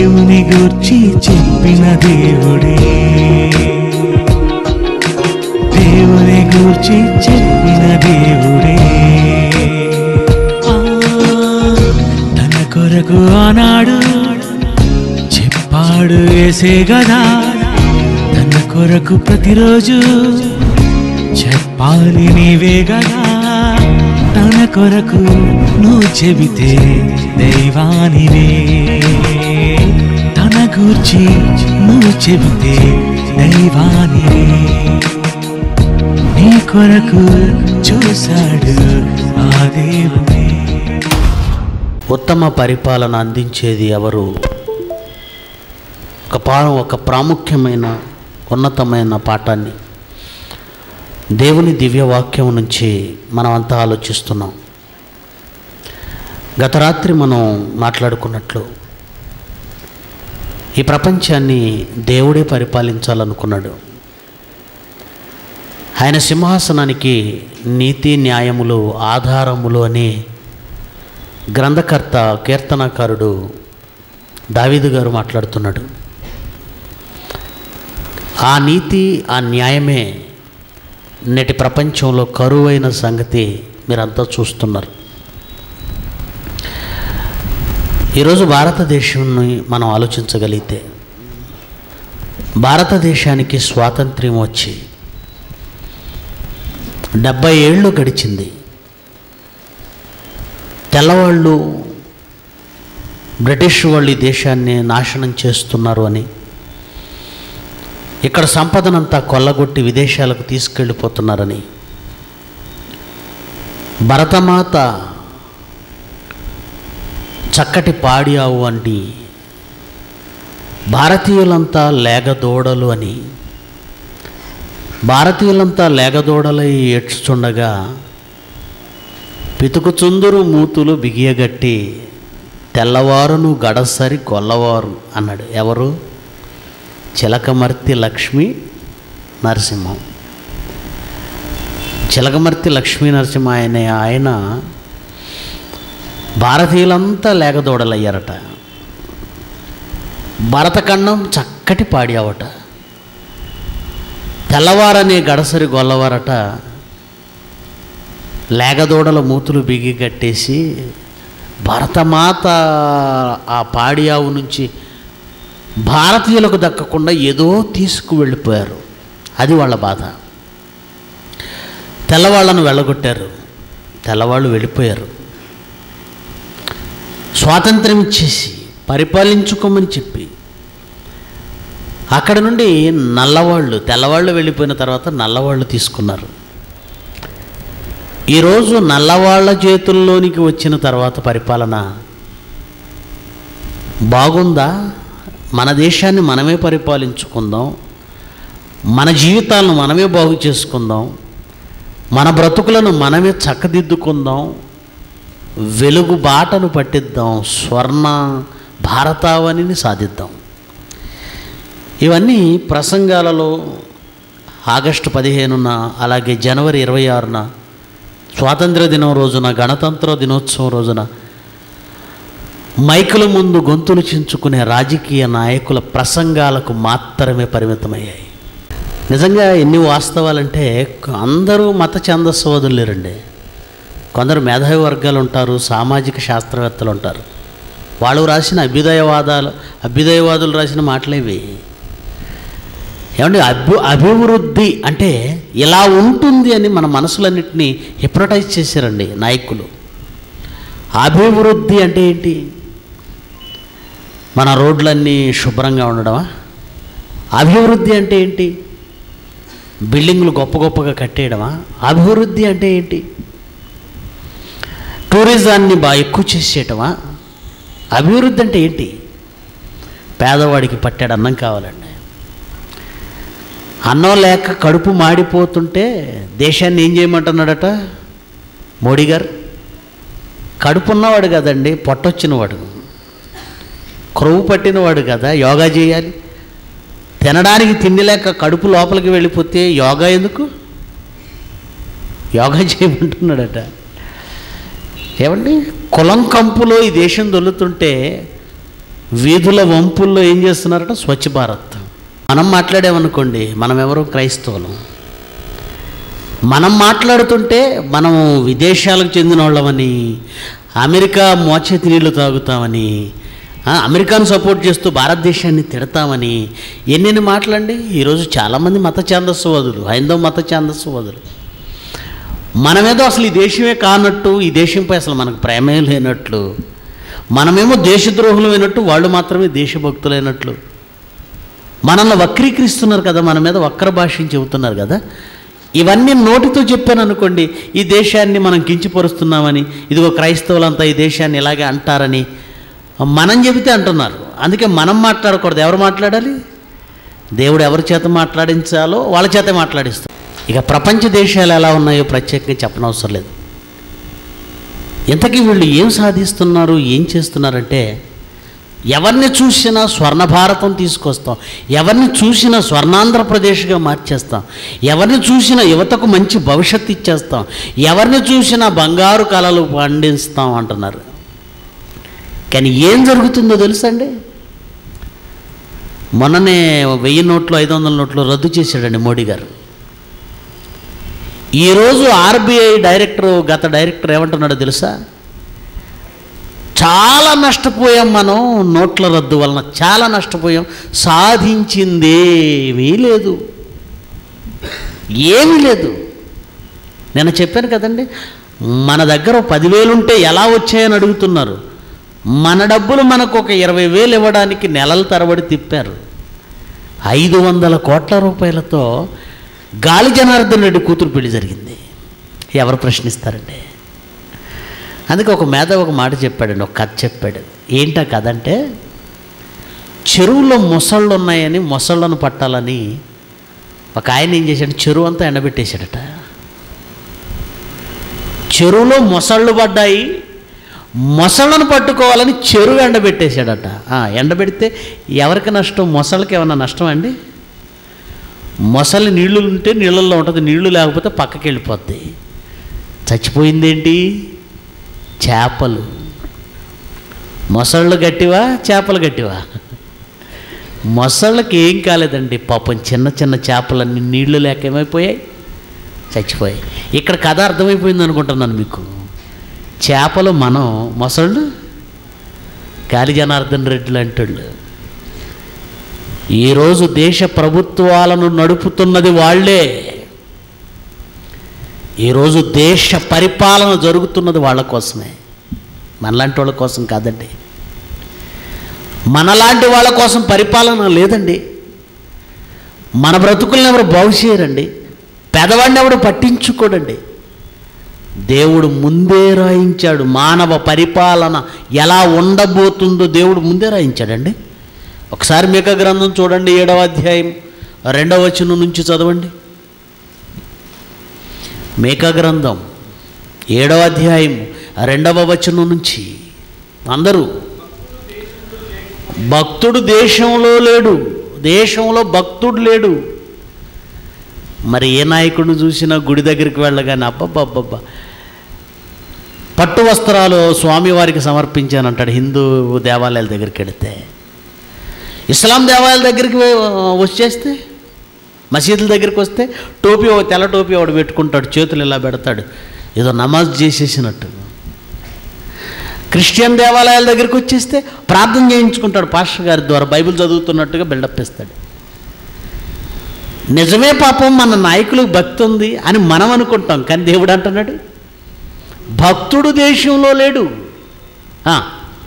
దేవుని గూర్చి చెప్పిన దేవుడే దేవుని గూర్చి చెప్పిన దేవుడే ఆ, తన కొరకు ఆనాడు చెప్పాడు వేసే గదా తన కొరకు ప్రతిరోజు చెప్పాలి నీవే గదా తన కొరకు నువ్వు చెబితే దైవానివే తన గూర్చి నువ్వు చెబితే దైవానివే నీ కొరకు చూశాడు ఆ దేవుడే ఉత్తమ పరిపాలన అందించేది ఎవరు ఒక పా ఒక ప్రాముఖ్యమైన ఉన్నతమైన పాఠాన్ని దేవుని దివ్యవాక్యం నుంచి మనం అంతా ఆలోచిస్తున్నాం గత రాత్రి మనం మాట్లాడుకున్నట్లు ఈ ప్రపంచాన్ని దేవుడే పరిపాలించాలనుకున్నాడు ఆయన సింహాసనానికి నీతి న్యాయములు ఆధారములు అనే గ్రంథకర్త కీర్తనకారుడు దావీదు గారు మాట్లాడుతున్నాడు ఆ నీతి ఆ న్యాయమే నేటి ప్రపంచంలో కరువైన సంగతి మీరంతా చూస్తున్నారు ఈరోజు భారతదేశాన్ని మనం ఆలోచించగలిగితే భారతదేశానికి స్వాతంత్ర్యం వచ్చి డెబ్బై ఏళ్ళు గడిచింది తెల్లవాళ్ళు బ్రిటిష్ వాళ్ళు ఈ దేశాన్ని నాశనం చేస్తున్నారు అని ఇక్కడ సంపదనంతా కొల్లగొట్టి విదేశాలకు తీసుకెళ్ళిపోతున్నారని భరతమాత చక్కటి పాడి ఆవు అండి భారతీయులంతా లేగదోడలు అని భారతీయులంతా లేగదోడలై ఏడ్చుచుండగా పితుకుచుందురు మూతులు బిగియగట్టి తెల్లవారును గడసరి కొల్లవారు అన్నాడు ఎవరు చిలకమర్తి లక్ష్మీ నరసింహం చిలకమర్తి లక్ష్మీ నరసింహ అనే ఆయన భారతీయులంతా లేగదోడలయ్యారట భరతఖండం చక్కటి పాడావట తెల్లవారనే గడసరి గొల్లవారట లేగదోడల మూతులు బిగి కట్టేసి భరతమాత ఆ పాడి ఆవు నుంచి భారతీయులకు దక్కకుండా ఏదో తీసుకువెళ్ళిపోయారు అది వాళ్ళ బాధ తెల్లవాళ్ళను వెళ్ళగొట్టారు తెల్లవాళ్ళు వెళ్ళిపోయారు స్వాతంత్రం ఇచ్చేసి పరిపాలించుకోమని చెప్పి అక్కడ నుండి నల్లవాళ్ళు తెల్లవాళ్ళు వెళ్ళిపోయిన తర్వాత నల్లవాళ్ళు తీసుకున్నారు ఈరోజు నల్లవాళ్ల చేతుల్లోనికి వచ్చిన తర్వాత పరిపాలన బాగుందా మన దేశాన్ని మనమే పరిపాలించుకుందాం మన జీవితాలను మనమే బాగు చేసుకుందాం మన బ్రతుకులను మనమే చక్కదిద్దుకుందాం వెలుగు బాటను పట్టిద్దాం స్వర్ణ భారతావనిని సాధిద్దాం ఇవన్నీ ప్రసంగాలలో ఆగస్టు పదిహేనున అలాగే జనవరి ఇరవై ఆరున స్వాతంత్ర దినం రోజున గణతంత్ర దినోత్సవం రోజున మైకుల ముందు గొంతులు చించుకునే రాజకీయ నాయకుల ప్రసంగాలకు మాత్రమే పరిమితమయ్యాయి నిజంగా ఎన్ని వాస్తవాలంటే అందరూ మత ఛందస్సవదులు లేరండి కొందరు మేధావి వర్గాలు ఉంటారు సామాజిక శాస్త్రవేత్తలు ఉంటారు వాళ్ళు రాసిన అభ్యుదయవాదాలు అభ్యుదయవాదులు రాసిన మాటలేవి ఏమండి అభి అభివృద్ధి అంటే ఇలా ఉంటుంది అని మన మనసులన్నింటినీ హిప్నటైజ్ చేశారండి నాయకులు అభివృద్ధి అంటే ఏంటి మన రోడ్లన్నీ శుభ్రంగా ఉండడమా అభివృద్ధి అంటే ఏంటి బిల్డింగ్లు గొప్ప గొప్పగా కట్టేయడమా అభివృద్ధి అంటే ఏంటి టూరిజాన్ని బాగా ఎక్కువ చేసేయటమా అభివృద్ధి అంటే ఏంటి పేదవాడికి పట్టాడు అన్నం కావాలండి అన్నం లేక కడుపు మాడిపోతుంటే దేశాన్ని ఏం చేయమంటున్నాడట మోడీ గారు కడుపు ఉన్నవాడు కదండి పొట్టొచ్చినవాడు క్రొవ్వు పట్టినవాడు కదా యోగా చేయాలి తినడానికి తిండి లేక కడుపు లోపలికి వెళ్ళిపోతే యోగా ఎందుకు యోగా చేయమంటున్నాడట ఏమండి కులం కంపులో ఈ దేశం దొల్లుతుంటే వీధుల వంపుల్లో ఏం చేస్తున్నారట స్వచ్ఛ భారత్ మనం మాట్లాడామనుకోండి మనం ఎవరు క్రైస్తవులం మనం మాట్లాడుతుంటే మనం విదేశాలకు చెందిన వాళ్ళమని అమెరికా మోచేతి నీళ్లు తాగుతామని ఆ, అమెరికాను సపోర్ట్ చేస్తూ భారతదేశాన్ని తిడతామని ఎన్నెన్ని మాటలండి ఈరోజు చాలామంది మత ఛాందస్సువాదులు హైందవ మత ఛాందస్సువాదులు మనమేదో అసలు ఈ దేశమే కానట్టు ఈ దేశంపై అసలు మనకు ప్రేమే లేనట్లు మనమేమో దేశద్రోహులమైనట్టు వాళ్ళు మాత్రమే దేశభక్తులైనట్లు మనల్ని వక్రీకరిస్తున్నారు కదా మన మీద వక్ర భాషని చెబుతున్నారు కదా ఇవన్నీ నోటితో చెప్పాను అనుకోండి ఈ దేశాన్ని మనం కించిపరుస్తున్నామని ఇదిగో క్రైస్తవులంతా ఈ దేశాన్ని ఇలాగే అంటారని మనం చెబితే అంటున్నారు అందుకే మనం మాట్లాడకూడదు ఎవరు మాట్లాడాలి దేవుడు ఎవరి చేత మాట్లాడించాలో వాళ్ళ చేతే మాట్లాడిస్తాం ఇక ప్రపంచ దేశాలు ఎలా ఉన్నాయో ప్రత్యేకంగా చెప్పనవసరం లేదు ఇంతకీ వీళ్ళు ఏం సాధిస్తున్నారు ఏం చేస్తున్నారంటే ఎవరిని చూసినా స్వర్ణ భారతం తీసుకొస్తాం ఎవరిని చూసినా స్వర్ణాంధ్రప్రదేశ్గా మార్చేస్తాం ఎవరిని చూసినా యువతకు మంచి భవిష్యత్తు ఇచ్చేస్తాం ఎవరిని చూసినా బంగారు కళలు పండిస్తాం అంటున్నారు కానీ ఏం జరుగుతుందో తెలుసండి మొన్ననే వెయ్యి నోట్లు ఐదు వందల నోట్లు రద్దు చేశాడండి మోడీ గారు ఈరోజు ఆర్బీఐ డైరెక్టర్ గత డైరెక్టర్ ఏమంటున్నాడో తెలుసా చాలా నష్టపోయాం మనం నోట్ల రద్దు వలన చాలా నష్టపోయాం సాధించిందేమీ లేదు ఏమీ లేదు నేను చెప్పాను కదండి మన దగ్గర ఓ పదివేలు ఉంటే ఎలా వచ్చాయని అడుగుతున్నారు మన డబ్బులు మనకు ఒక ఇరవై వేలు ఇవ్వడానికి నెలల తరబడి తిప్పారు ఐదు వందల కోట్ల రూపాయలతో గాలి జనార్దన్ రెడ్డి కూతురు పెళ్లి జరిగింది ఎవరు ప్రశ్నిస్తారండి అందుకే ఒక మేధ ఒక మాట చెప్పాడండి ఒక కథ చెప్పాడు ఏంటా కథ అంటే చెరువులో మొసళ్ళు ఉన్నాయని మొసళ్ళను పట్టాలని ఒక ఆయన ఏం చేశాడు చెరువు అంతా ఎండబెట్టేశాడట చెరువులో మొసళ్ళు పడ్డాయి మొసళ్ళను పట్టుకోవాలని చెరువు ఎండబెట్టేశాడట ఆ, ఎండబెడితే ఎవరికి నష్టం మొసళ్ళకి ఏమన్నా నష్టం అండి మొసలి నీళ్లు ఉంటే నీళ్ళల్లో ఉంటుంది నీళ్లు లేకపోతే పక్కకి వెళ్ళిపోద్ది చచ్చిపోయిందేంటి చేపలు మొసళ్ళు గట్టివా చేపలు గట్టివా మొసళ్ళకి ఏం కాలేదండి పాపం చిన్న చిన్న చేపలన్నీ నీళ్లు లేక ఏమైపోయాయి చచ్చిపోయాయి ఇక్కడ కథ అర్థమైపోయింది అనుకుంటున్నాను మీకు చేపలు మనం మొసళ్ళు గాలి జనార్దన్ రెడ్డి లాంటి వాళ్ళు ఈరోజు దేశ ప్రభుత్వాలను నడుపుతున్నది వాళ్ళే ఈరోజు దేశ పరిపాలన జరుగుతున్నది వాళ్ళ కోసమే మనలాంటి వాళ్ళ కోసం కాదండి మనలాంటి వాళ్ళ కోసం పరిపాలన లేదండి మన బ్రతుకుల్ని ఎవరు బాగు చేయరండి పెదవాడిని ఎవడు పట్టించుకోడండి దేవుడు ముందే రాయించాడు మానవ పరిపాలన ఎలా ఉండబోతుందో దేవుడు ముందే రాయించాడండి ఒకసారి మేక గ్రంథం చూడండి ఏడవ అధ్యాయం రెండవ వచనం నుంచి చదవండి మేక గ్రంథం ఏడవ అధ్యాయం రెండవ వచనం నుంచి అందరూ భక్తుడు దేశంలో లేడు దేశంలో భక్తుడు లేడు మరి ఏ నాయకుడిని చూసినా గుడి దగ్గరికి వెళ్ళగానే అబ్బబ్బబ్బబ్బా పట్టు వస్త్రాలు స్వామివారికి సమర్పించానంటాడు హిందూ దేవాలయాల దగ్గరికి వెళితే ఇస్లాం దేవాలయాల దగ్గరికి వే- వచ్చేస్తే మసీదుల దగ్గరికి వస్తే టోపీ ఓ తెల్ల టోపీ ఒకడు పెట్టుకుంటాడు చేతులు ఇలా పెడతాడు ఏదో నమాజ్ చేసేసినట్టు క్రిస్టియన్ దేవాలయాల దగ్గరికి వచ్చేస్తే ప్రార్థన చేయించుకుంటాడు పాస్టర్ గారి ద్వారా బైబిల్ చదువుతున్నట్టుగా బిల్డప్ ఇస్తాడు నిజమే పాపం మన నాయకులకు భక్తి ఉంది అని మనం అనుకుంటాం కానీ దేవుడు అంటున్నాడు భక్తుడు దేశంలో లేడు ఆ.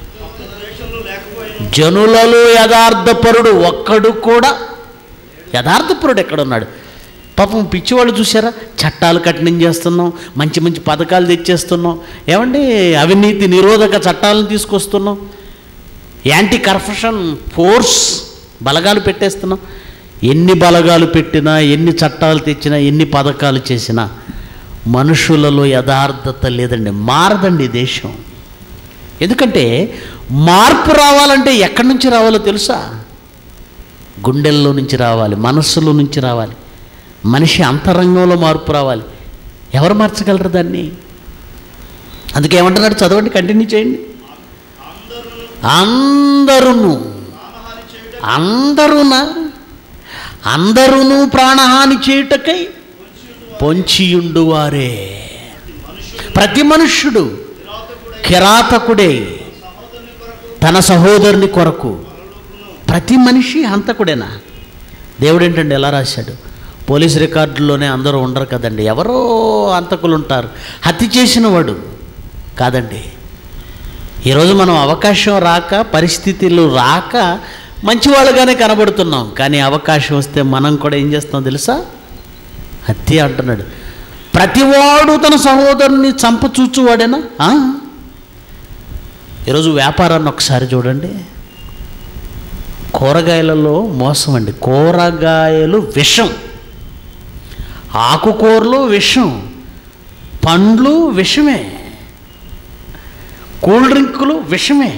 జనులలో యథార్థపరుడు ఒక్కడు కూడా యథార్థపరుడు ఎక్కడున్నాడు పాపం పిచ్చివాళ్ళు చూసారా చట్టాలు కఠినం చేస్తున్నాం మంచి మంచి పథకాలు తెచ్చేస్తున్నాం ఏమండి అవినీతి నిరోధక చట్టాలను తీసుకొస్తున్నాం యాంటీ కరప్షన్ ఫోర్స్ బలగాలు పెట్టేస్తున్నాం ఎన్ని బలగాలు పెట్టినా ఎన్ని చట్టాలు తెచ్చినా ఎన్ని పథకాలు చేసినా మనుషులలో యథార్థత లేదండి మారదండి ఈ దేశం ఎందుకంటే మార్పు రావాలంటే ఎక్కడి నుంచి రావాలో తెలుసా గుండెల్లో నుంచి రావాలి మనస్సులో నుంచి రావాలి మనిషి అంతరంగంలో మార్పు రావాలి ఎవరు మార్చగలరు దాన్ని అందుకే ఏమంటున్నాడు చదవండి కంటిన్యూ చేయండి అందరూను అందరూనా అందరూను ప్రాణహాని చేయుటకై పొంచియుండు వారే ప్రతి మనుష్యుడు కిరాతకుడే తన సహోదరుని కొరకు ప్రతి మనిషి హంతకుడేనా దేవుడు ఏంటండి ఎలా రాశాడు పోలీస్ రికార్డుల్లోనే అందరూ ఉండరు కదండి ఎవరో హంతకులు ఉంటారు హత్య చేసిన వాడు కాదండి ఈరోజు మనం అవకాశం రాక పరిస్థితులు రాక మంచివాళ్ళుగానే కనబడుతున్నాం కానీ అవకాశం వస్తే మనం కూడా ఏం చేస్తాం తెలుసా హత్య అంటున్నాడు ప్రతివాడు తన సహోదరుని చంప చూచువాడేనా ఆ? ఈరోజు వ్యాపారాన్ని ఒకసారి చూడండి కూరగాయలలో మోసం అండి కూరగాయలు విషం ఆకుకూరలు విషం పండ్లు విషమే కూల్ డ్రింకులు విషమే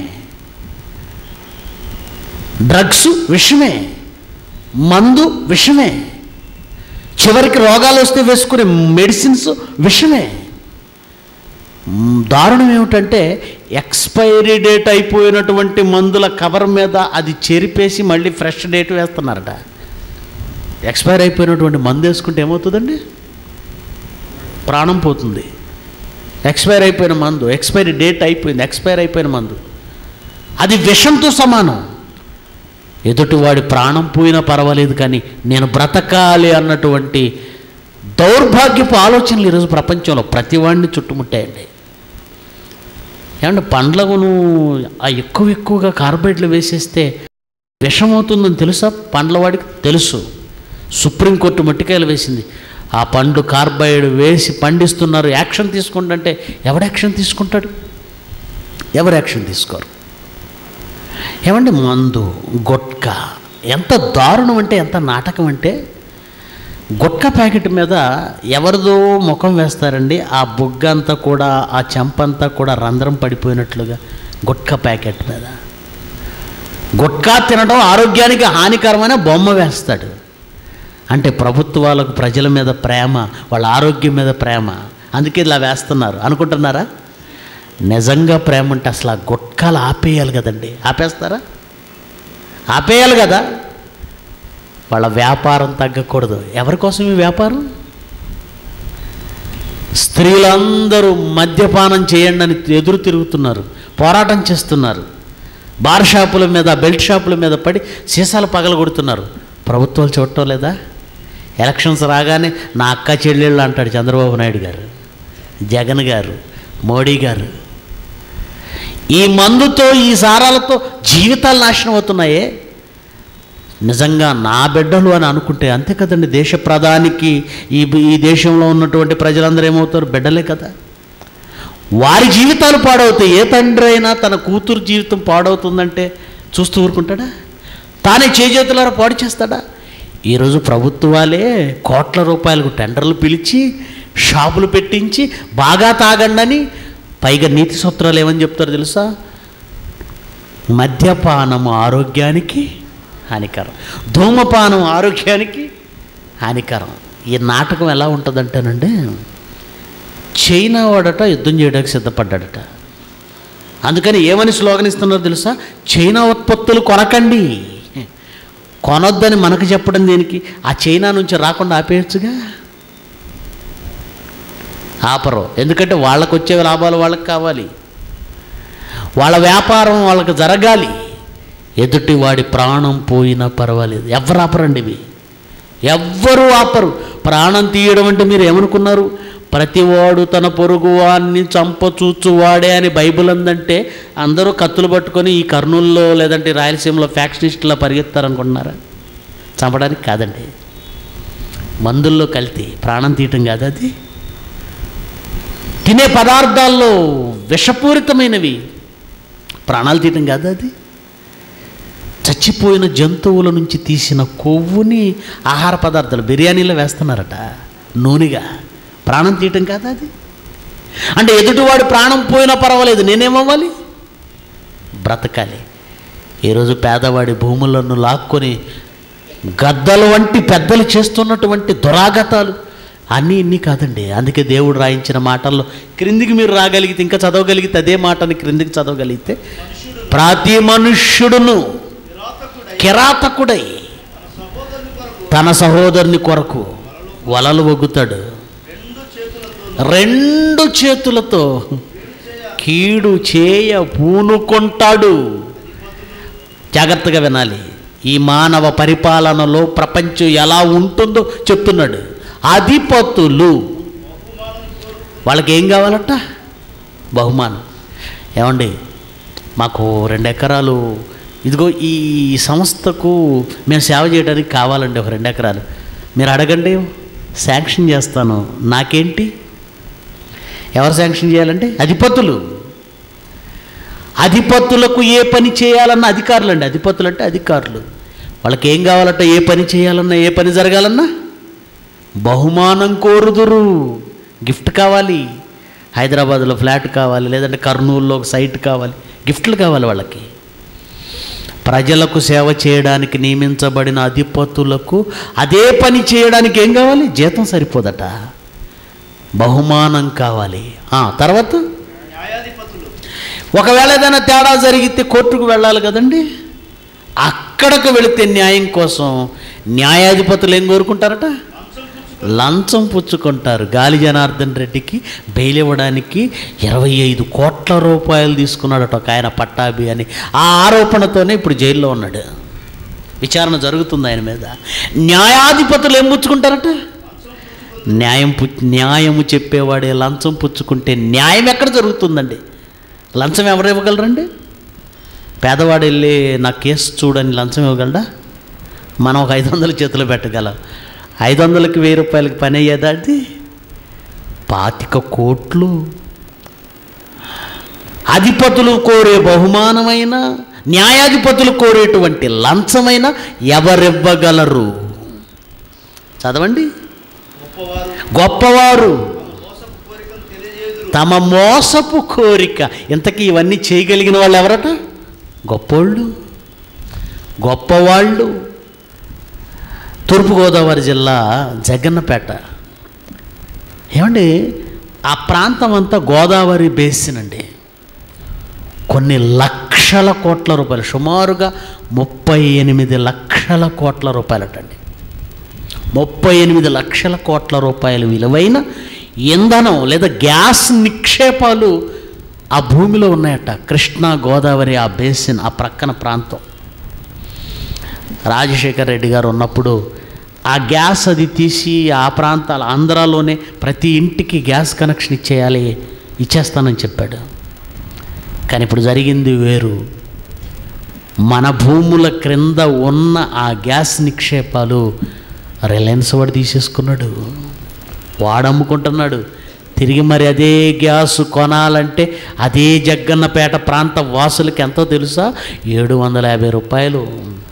డ్రగ్స్ విషమే మందు విషమే చివరికి రోగాలు వస్తే వేసుకునే మెడిసిన్స్ విషమే మ్, దారుణం ఏమిటంటే ఎక్స్పైరీ డేట్ అయిపోయినటువంటి మందుల కవర్ మీద అది చెరిపేసి మళ్ళీ ఫ్రెష్ డేట్ వేస్తున్నారట ఎక్స్పైర్ అయిపోయినటువంటి మందు వేసుకుంటే ఏమవుతుందండి ప్రాణం పోతుంది ఎక్స్పైర్ అయిపోయిన మందు ఎక్స్పైరీ డేట్ అయిపోయింది ఎక్స్పైర్ అయిపోయిన మందు అది విషంతో సమానం ఎదుటివాడి ప్రాణం పోయినా పర్వాలేదు కానీ నేను బ్రతకాలి అన్నటువంటి దౌర్భాగ్యపు ఆలోచనలు ఈరోజు ప్రపంచంలో ప్రతి వాడిని చుట్టుముట్టాయండి ఏమంటే పండ్లను ఆ ఎక్కువ ఎక్కువగా కార్బైడ్లు వేసేస్తే విషమవుతుందని తెలుసా పండ్ల వాడికి తెలుసు సుప్రీంకోర్టు మట్టికాయలు వేసింది ఆ పండు కార్బైడ్ వేసి పండిస్తున్నారు యాక్షన్ తీసుకుంటుంటే ఎవడు యాక్షన్ తీసుకుంటాడు ఎవరు యాక్షన్ తీసుకోరు ఏమండి మందు గుట్కా ఎంత దారుణం అంటే ఎంత నాటకం అంటే గుట్కా ప్యాకెట్ మీద ఎవరిదో ముఖం వేస్తారండి ఆ బుగ్గ అంతా కూడా ఆ చెంపంతా కూడా రంధ్రం పడిపోయినట్లుగా గుట్కా ప్యాకెట్ మీద గుట్కా తినడం ఆరోగ్యానికి హానికరమైన బొమ్మ వేస్తాడు అంటే ప్రభుత్వాలకు ప్రజల మీద ప్రేమ వాళ్ళ ఆరోగ్యం మీద ప్రేమ అందుకే ఇలా వేస్తున్నారు అనుకుంటున్నారా నిజంగా ప్రేమ ఉంటే అసలు ఆ గుట్కాలు ఆపేయాలి కదండి ఆపేస్తారా ఆపేయాలి కదా వాళ్ళ వ్యాపారం తగ్గకూడదు ఎవరి కోసం ఈ వ్యాపారం స్త్రీలందరూ మద్యపానం చేయండి అని ఎదురు తిరుగుతున్నారు పోరాటం చేస్తున్నారు బార్ షాపుల మీద బెల్ట్ షాపుల మీద పడి సీసాలు పగలగొడుతున్నారు ప్రభుత్వాలు చూడటం లేదా ఎలక్షన్స్ రాగానే నా అక్క చెల్లెళ్ళు అంటాడు చంద్రబాబు నాయుడు గారు జగన్ గారు మోడీ గారు ఈ మందుతో ఈ సారాలతో జీవితాలు నాశనం అవుతున్నాయే నిజంగా నా బిడ్డలు అని అనుకుంటే అంతే కదండి దేశ ప్రధానికి ఈ ఈ దేశంలో ఉన్నటువంటి ప్రజలందరూ ఏమవుతారు బిడ్డలే కదా వారి జీవితాలు పాడవుతాయి ఏ తండ్రి అయినా తన కూతురు జీవితం పాడవుతుందంటే చూస్తూ ఊరుకుంటాడా తానే చేజేతులారా పాడు చేస్తాడా ఈరోజు ప్రభుత్వాలే కోట్ల రూపాయలకు టెండర్లు పిలిచి షాపులు పెట్టించి బాగా తాగండని పైగా నీతి సూత్రాలు ఏమని చెప్తారు తెలుసా మద్యపానము ఆరోగ్యానికి హానికరం ధూమపానం ఆరోగ్యానికి హానికరం ఈ నాటకం ఎలా ఉంటుందంటేనండి చైనా వాడట యుద్ధం చేయడానికి సిద్ధపడ్డాడట అందుకని ఏమని స్లోగన్ ఇస్తున్నారో తెలుసా చైనా ఉత్పత్తులు కొనకండి కొనొద్దని మనకు చెప్పడం దేనికి ఆ చైనా నుంచి రాకుండా ఆపేయచ్చుగా ఆపరు ఎందుకంటే వాళ్ళకు వచ్చే లాభాలు వాళ్ళకి కావాలి వాళ్ళ వ్యాపారం వాళ్ళకి జరగాలి ఎదుటి వాడి ప్రాణం పోయినా పర్వాలేదు ఎవరు ఆపరండి ఇవి ఎవ్వరూ ఆపరు ప్రాణం తీయడం అంటే మీరు ఏమనుకున్నారు ప్రతివాడు తన పొరుగువాన్ని చంపచూచువాడే అని బైబిల్ అందంటే అందరూ కత్తులు పట్టుకొని ఈ కర్నూల్లో లేదంటే రాయలసీమలో ఫ్యాక్షనిస్టులా పరిగెత్తారనుకుంటున్నారా చంపడానికి కాదండి మందుల్లో కల్తీ ప్రాణం తీయటం కాదు అది తినే పదార్థాల్లో విషపూరితమైనవి ప్రాణాలు తీయటం కాదు అది చచ్చిపోయిన జంతువుల నుంచి తీసిన కొవ్వుని ఆహార పదార్థాలు బిర్యానీలో వేస్తున్నారట నూనెగా ప్రాణం తీయటం కాదా అది అంటే ఎదుటివాడు ప్రాణం పోయినా పర్వాలేదు నేనేమవ్వాలి బ్రతకాలి ఈరోజు పేదవాడి భూములను లాక్కొని గద్దలు వంటి పెద్దలు చేస్తున్నటువంటి దురాగతాలు అన్నీ ఇన్ని కాదండి అందుకే దేవుడు రాయించిన మాటల్లో క్రిందికి మీరు రాగలిగితే ఇంకా చదవగలిగితే అదే మాటని క్రిందికి చదవగలిగితే ప్రతి మనుష్యుడును కిరాతకుడై తన సహోదరుని కొరకు వలలు ఒగ్గుతాడు రెండు చేతులతో కీడు చేయ పూనుకుంటాడు జాగ్రత్తగా వినాలి ఈ మానవ పరిపాలనలో ప్రపంచం ఎలా ఉంటుందో చెప్తున్నాడు అధిపతులు వాళ్ళకి ఏం కావాలట బహుమానం ఏమండి మాకు రెండు ఎకరాలు ఇదిగో ఈ సంస్థకు మేము సేవ చేయడానికి కావాలండి ఒక రెండు ఎకరాలు మీరు అడగండి శాంక్షన్ చేస్తాను నాకేంటి ఎవరు శాంక్షన్ చేయాలంటే అధిపతులు అధిపతులకు ఏ పని చేయాలన్న అధికారులు అండి అధిపతులు అంటే అధికారులు వాళ్ళకి ఏం కావాలంటే ఏ పని చేయాలన్నా ఏ పని జరగాలన్నా బహుమానం కోరుదురు గిఫ్ట్ కావాలి హైదరాబాద్లో ఫ్లాట్ కావాలి లేదంటే కర్నూలులో ఒక సైట్ కావాలి గిఫ్ట్లు కావాలి వాళ్ళకి ప్రజలకు సేవ చేయడానికి నియమించబడిన అధిపతులకు అదే పని చేయడానికి ఏం కావాలి జీతం సరిపోదట బహుమానం కావాలి ఆ, తర్వాత ఒకవేళ ఏదైనా తేడా జరిగితే కోర్టుకు వెళ్ళాలి కదండి అక్కడకు వెళితే న్యాయం కోసం న్యాయాధిపతులు ఏం కోరుకుంటారట లంచం పుచ్చుకుంటారు గాలి జనార్దన్ రెడ్డికి బెయిల్ ఇవ్వడానికి ఇరవై ఐదు కోట్ల రూపాయలు తీసుకున్నాడట ఒక ఆయన పట్టాభి అని ఆ ఆరోపణతోనే ఇప్పుడు జైల్లో ఉన్నాడు విచారణ జరుగుతుంది ఆయన మీద న్యాయాధిపతులు ఏం పుచ్చుకుంటారట న్యాయం పు న్యాయము చెప్పేవాడే లంచం పుచ్చుకుంటే న్యాయం ఎక్కడ జరుగుతుందండి లంచం ఎవరు ఇవ్వగలరండి పేదవాడు వెళ్ళి నా కేసు చూడని లంచం ఇవ్వగలడా మనం ఒక ఐదు వందల చేతిలో పెట్టగలం ఐదు వందలకి వెయ్యి రూపాయలకి పని అయ్యేదా అది పాతిక కోట్లు అధిపతులు కోరే బహుమానమైన న్యాయాధిపతులు కోరేటువంటి లంచమైన ఎవరివ్వగలరు చదవండి గొప్పవారు తమ మోసపు కోరిక ఇంతకీ ఇవన్నీ చేయగలిగిన వాళ్ళు ఎవరట గొప్పోళ్ళు గొప్పవాళ్ళు తూర్పుగోదావరి జిల్లా జగన్నపేట ఏమండి ఆ ప్రాంతం అంతా గోదావరి బేసిన్ అండి కొన్ని లక్షల కోట్ల రూపాయలు సుమారుగా ముప్పై ఎనిమిది లక్షల కోట్ల రూపాయలటండి ముప్పై ఎనిమిది లక్షల కోట్ల రూపాయల విలువైన ఇంధనం లేదా గ్యాస్ నిక్షేపాలు ఆ భూమిలో ఉన్నాయట కృష్ణా గోదావరి ఆ బేసిన్ ఆ ప్రక్కన ప్రాంతం రాజశేఖర్ రెడ్డి గారు ఉన్నప్పుడు ఆ గ్యాస్ అది తీసి ఆ ప్రాంతాల ఆంధ్రాలోనే ప్రతి ఇంటికి గ్యాస్ కనెక్షన్ ఇచ్చేయాలి ఇచ్చేస్తానని చెప్పాడు కానీ ఇప్పుడు జరిగింది వేరు మన భూముల క్రింద ఉన్న ఆ గ్యాస్ నిక్షేపాలు రిలయన్స్ వాడు తీసేసుకున్నాడు వాడు అమ్ముకుంటున్నాడు తిరిగి మరి అదే గ్యాస్ కొనాలంటే అదే జగ్గన్నపేట ప్రాంత వాసులకి ఎంతో తెలుసా ఏడు వందల యాభై రూపాయలు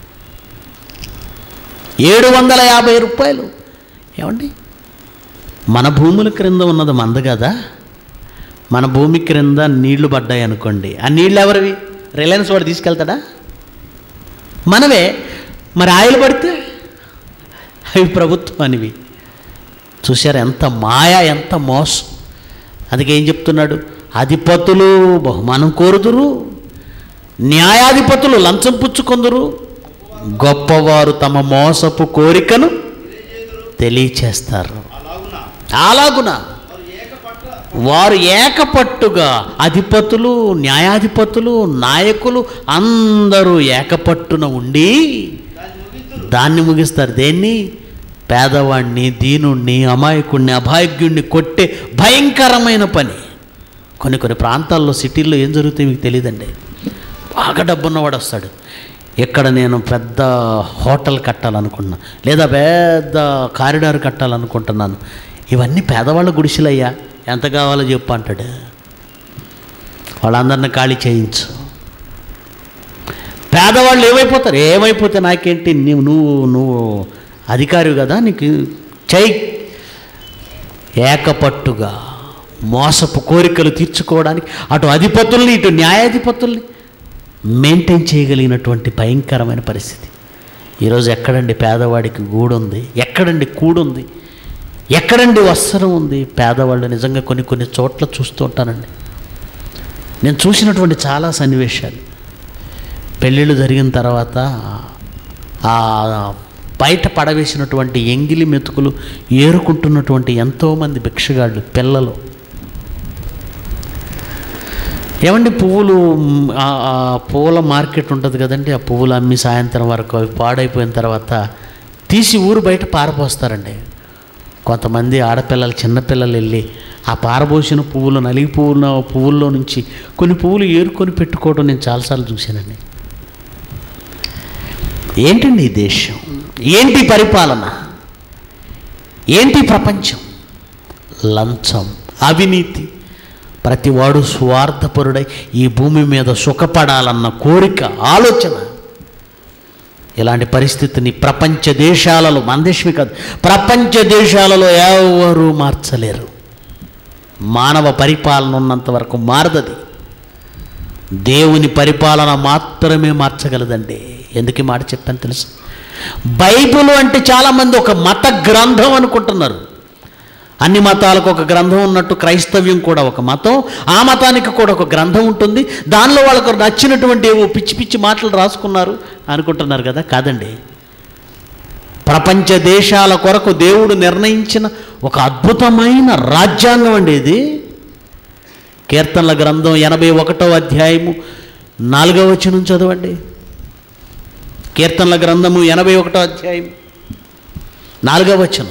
ఏడు వందల యాభై రూపాయలు ఏమండి మన భూముల క్రింద ఉన్నది మంద కదా మన భూమి క్రింద నీళ్లు పడ్డాయి అనుకోండి ఆ నీళ్ళు ఎవరివి రిలయన్స్ వాడు తీసుకెళ్తాడా మనవే మరి ఆయిల్ పడితే అవి ప్రభుత్వానివి చూశారు ఎంత మాయ ఎంత మోసం అందుకే ఏం చెప్తున్నాడు అధిపతులు బహుమానం కోరుదురు న్యాయాధిపతులు లంచం పుచ్చుకొందురు గొప్పవారు తమ మోసపు కోరికను తెలియచేస్తారు అలాగున వారు ఏకపట్టుగా అధిపతులు న్యాయాధిపతులు నాయకులు అందరూ ఏకపట్టున ఉండి దాన్ని ముగిస్తారు దేన్ని పేదవాడిని దీనుణ్ణి అమాయకుణ్ణి అభాగ్యుణ్ణి కొట్టే భయంకరమైన పని కొన్ని కొన్ని ప్రాంతాల్లో సిటీల్లో ఏం జరుగుతాయి మీకు తెలియదండి బాగా డబ్బున్నవాడు వస్తాడు ఇక్కడ నేను పెద్ద హోటల్ కట్టాలనుకున్నా లేదా పెద్ద కారిడార్ కట్టాలనుకుంటున్నాను ఇవన్నీ పేదవాళ్ళ గుడిసెలయ్యా ఎంత కావాలో చెప్పు అంటాడు వాళ్ళందరిని ఖాళీ చేయించు పేదవాళ్ళు ఏమైపోతారు ఏమైపోతే నాకేంటి నువ్వు నువ్వు నువ్వు అధికారి కదా నీకు చెయ్యి ఏకపట్టుగా మోసపు కోరికలు తీర్చుకోవడానికి అటు అధిపతుల్ని ఇటు న్యాయాధిపతుల్ని మెయింటైన్ చేయగలిగినటువంటి భయంకరమైన పరిస్థితి ఈరోజు ఎక్కడండి పేదవాడికి గూడుంది ఎక్కడండి కూడుంది ఎక్కడండి వస్త్రం ఉంది పేదవాళ్ళు నిజంగా కొన్ని కొన్ని చోట్ల చూస్తూ ఉంటానండి నేను చూసినటువంటి చాలా సన్నివేశాలు పెళ్ళిళ్ళు జరిగిన తర్వాత ఆ బయట పడవేసినటువంటి ఎంగిలి మెతుకులు ఏరుకుంటున్నటువంటి ఎంతోమంది భిక్షగాళ్ళు పిల్లలు ఏమండి పువ్వులు మ్, ఆ ఆ పువ్వుల మార్కెట్ ఉంటుంది కదండి ఆ పువ్వులు అమ్మి సాయంత్రం వరకు అవి పాడైపోయిన తర్వాత తీసి ఊరు బయట పారపోస్తారండి కొంతమంది ఆడపిల్లలు చిన్నపిల్లలు వెళ్ళి ఆ పారబోసిన పువ్వులు నలిగి పువ్వుల పువ్వుల్లో నుంచి కొన్ని పువ్వులు ఏరుకొని పెట్టుకోవడం నేను చాలాసార్లు చూశానండి ఏంటండి ఈ దేశం ఏంటి పరిపాలన ఏంటి ప్రపంచం లంచం అవినీతి ప్రతివాడు స్వార్థపరుడై ఈ భూమి మీద సుఖపడాలన్న కోరిక ఆలోచన ఇలాంటి పరిస్థితిని ప్రపంచ దేశాలలో మన దేశమే కాదు ప్రపంచ దేశాలలో ఎవరు మార్చలేరు మానవ పరిపాలన ఉన్నంత వరకు మారదది దేవుని పరిపాలన మాత్రమే మార్చగలదండి ఎందుకు ఈ మాట చెప్పాను తెలుసు బైబిల్ అంటే చాలామంది ఒక మత గ్రంథం అనుకుంటున్నారు అన్ని మతాలకు ఒక గ్రంథం ఉన్నట్టు క్రైస్తవ్యం కూడా ఒక మతం ఆ మతానికి కూడా ఒక గ్రంథం ఉంటుంది దానిలో వాళ్ళకు నచ్చినటువంటి ఏవో పిచ్చి పిచ్చి మాటలు రాసుకున్నారు అనుకుంటున్నారు కదా కాదండి ప్రపంచ దేశాల కొరకు దేవుడు నిర్ణయించిన ఒక అద్భుతమైన రాజ్యాంగం అండి ఇది కీర్తనల గ్రంథం ఎనభై ఒకటో అధ్యాయము నాలుగవ వచనం చదవండి కీర్తనల గ్రంథము ఎనభై ఒకటో అధ్యాయం నాలుగవ వచనం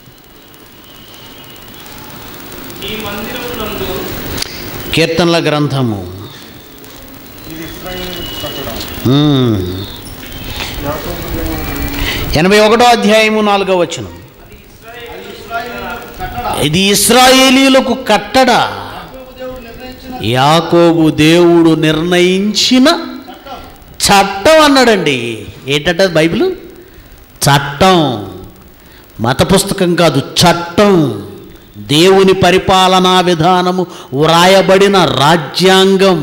ఈ మందిరమునందు కీర్తనల గ్రంథము ఇది ఇశ్రాయేలు కట్టడం మ్మ్. యాకోబు దేవుని ఎనభై ఒకటో అధ్యాయము నాలుగవ వచనం ఇది ఇస్రాయేలీలకు కట్టడ యాకోబు దేవుడు నిర్ణయించిన చట్టం అన్నాడండి ఏంటంటే అది బైబిల్ చట్టం మత పుస్తకం కాదు చట్టం దేవుని పరిపాలనా విధానము వ్రాయబడిన రాజ్యాంగం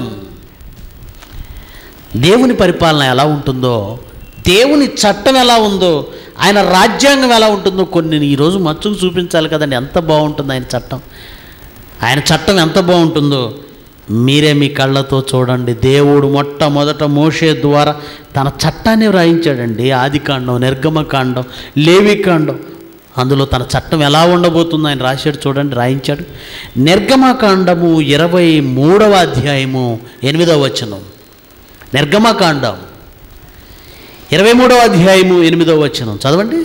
దేవుని పరిపాలన ఎలా ఉంటుందో దేవుని చట్టం ఎలా ఉందో ఆయన రాజ్యాంగం ఎలా ఉంటుందో కొన్ని ఈరోజు మచ్చుకు చూపించాలి కదండి ఎంత బాగుంటుంది ఆయన చట్టం ఆయన చట్టం ఎంత బాగుంటుందో మీరే మీ కళ్ళతో చూడండి దేవుడు మొట్టమొదట మోషే ద్వారా తన చట్టాన్ని వ్రాయించాడండి ఆదికాండం నిర్గమకాండం లేవికాండం అందులో తన చట్టం ఎలా ఉండబోతుందో ఆయన రాశాడు చూడండి రాయించాడు నిర్గమకాండము ఇరవై మూడవ అధ్యాయము ఎనిమిదవ వచనం నిర్గమకాండం ఇరవై మూడవ అధ్యాయము ఎనిమిదవ వచనం చదవండి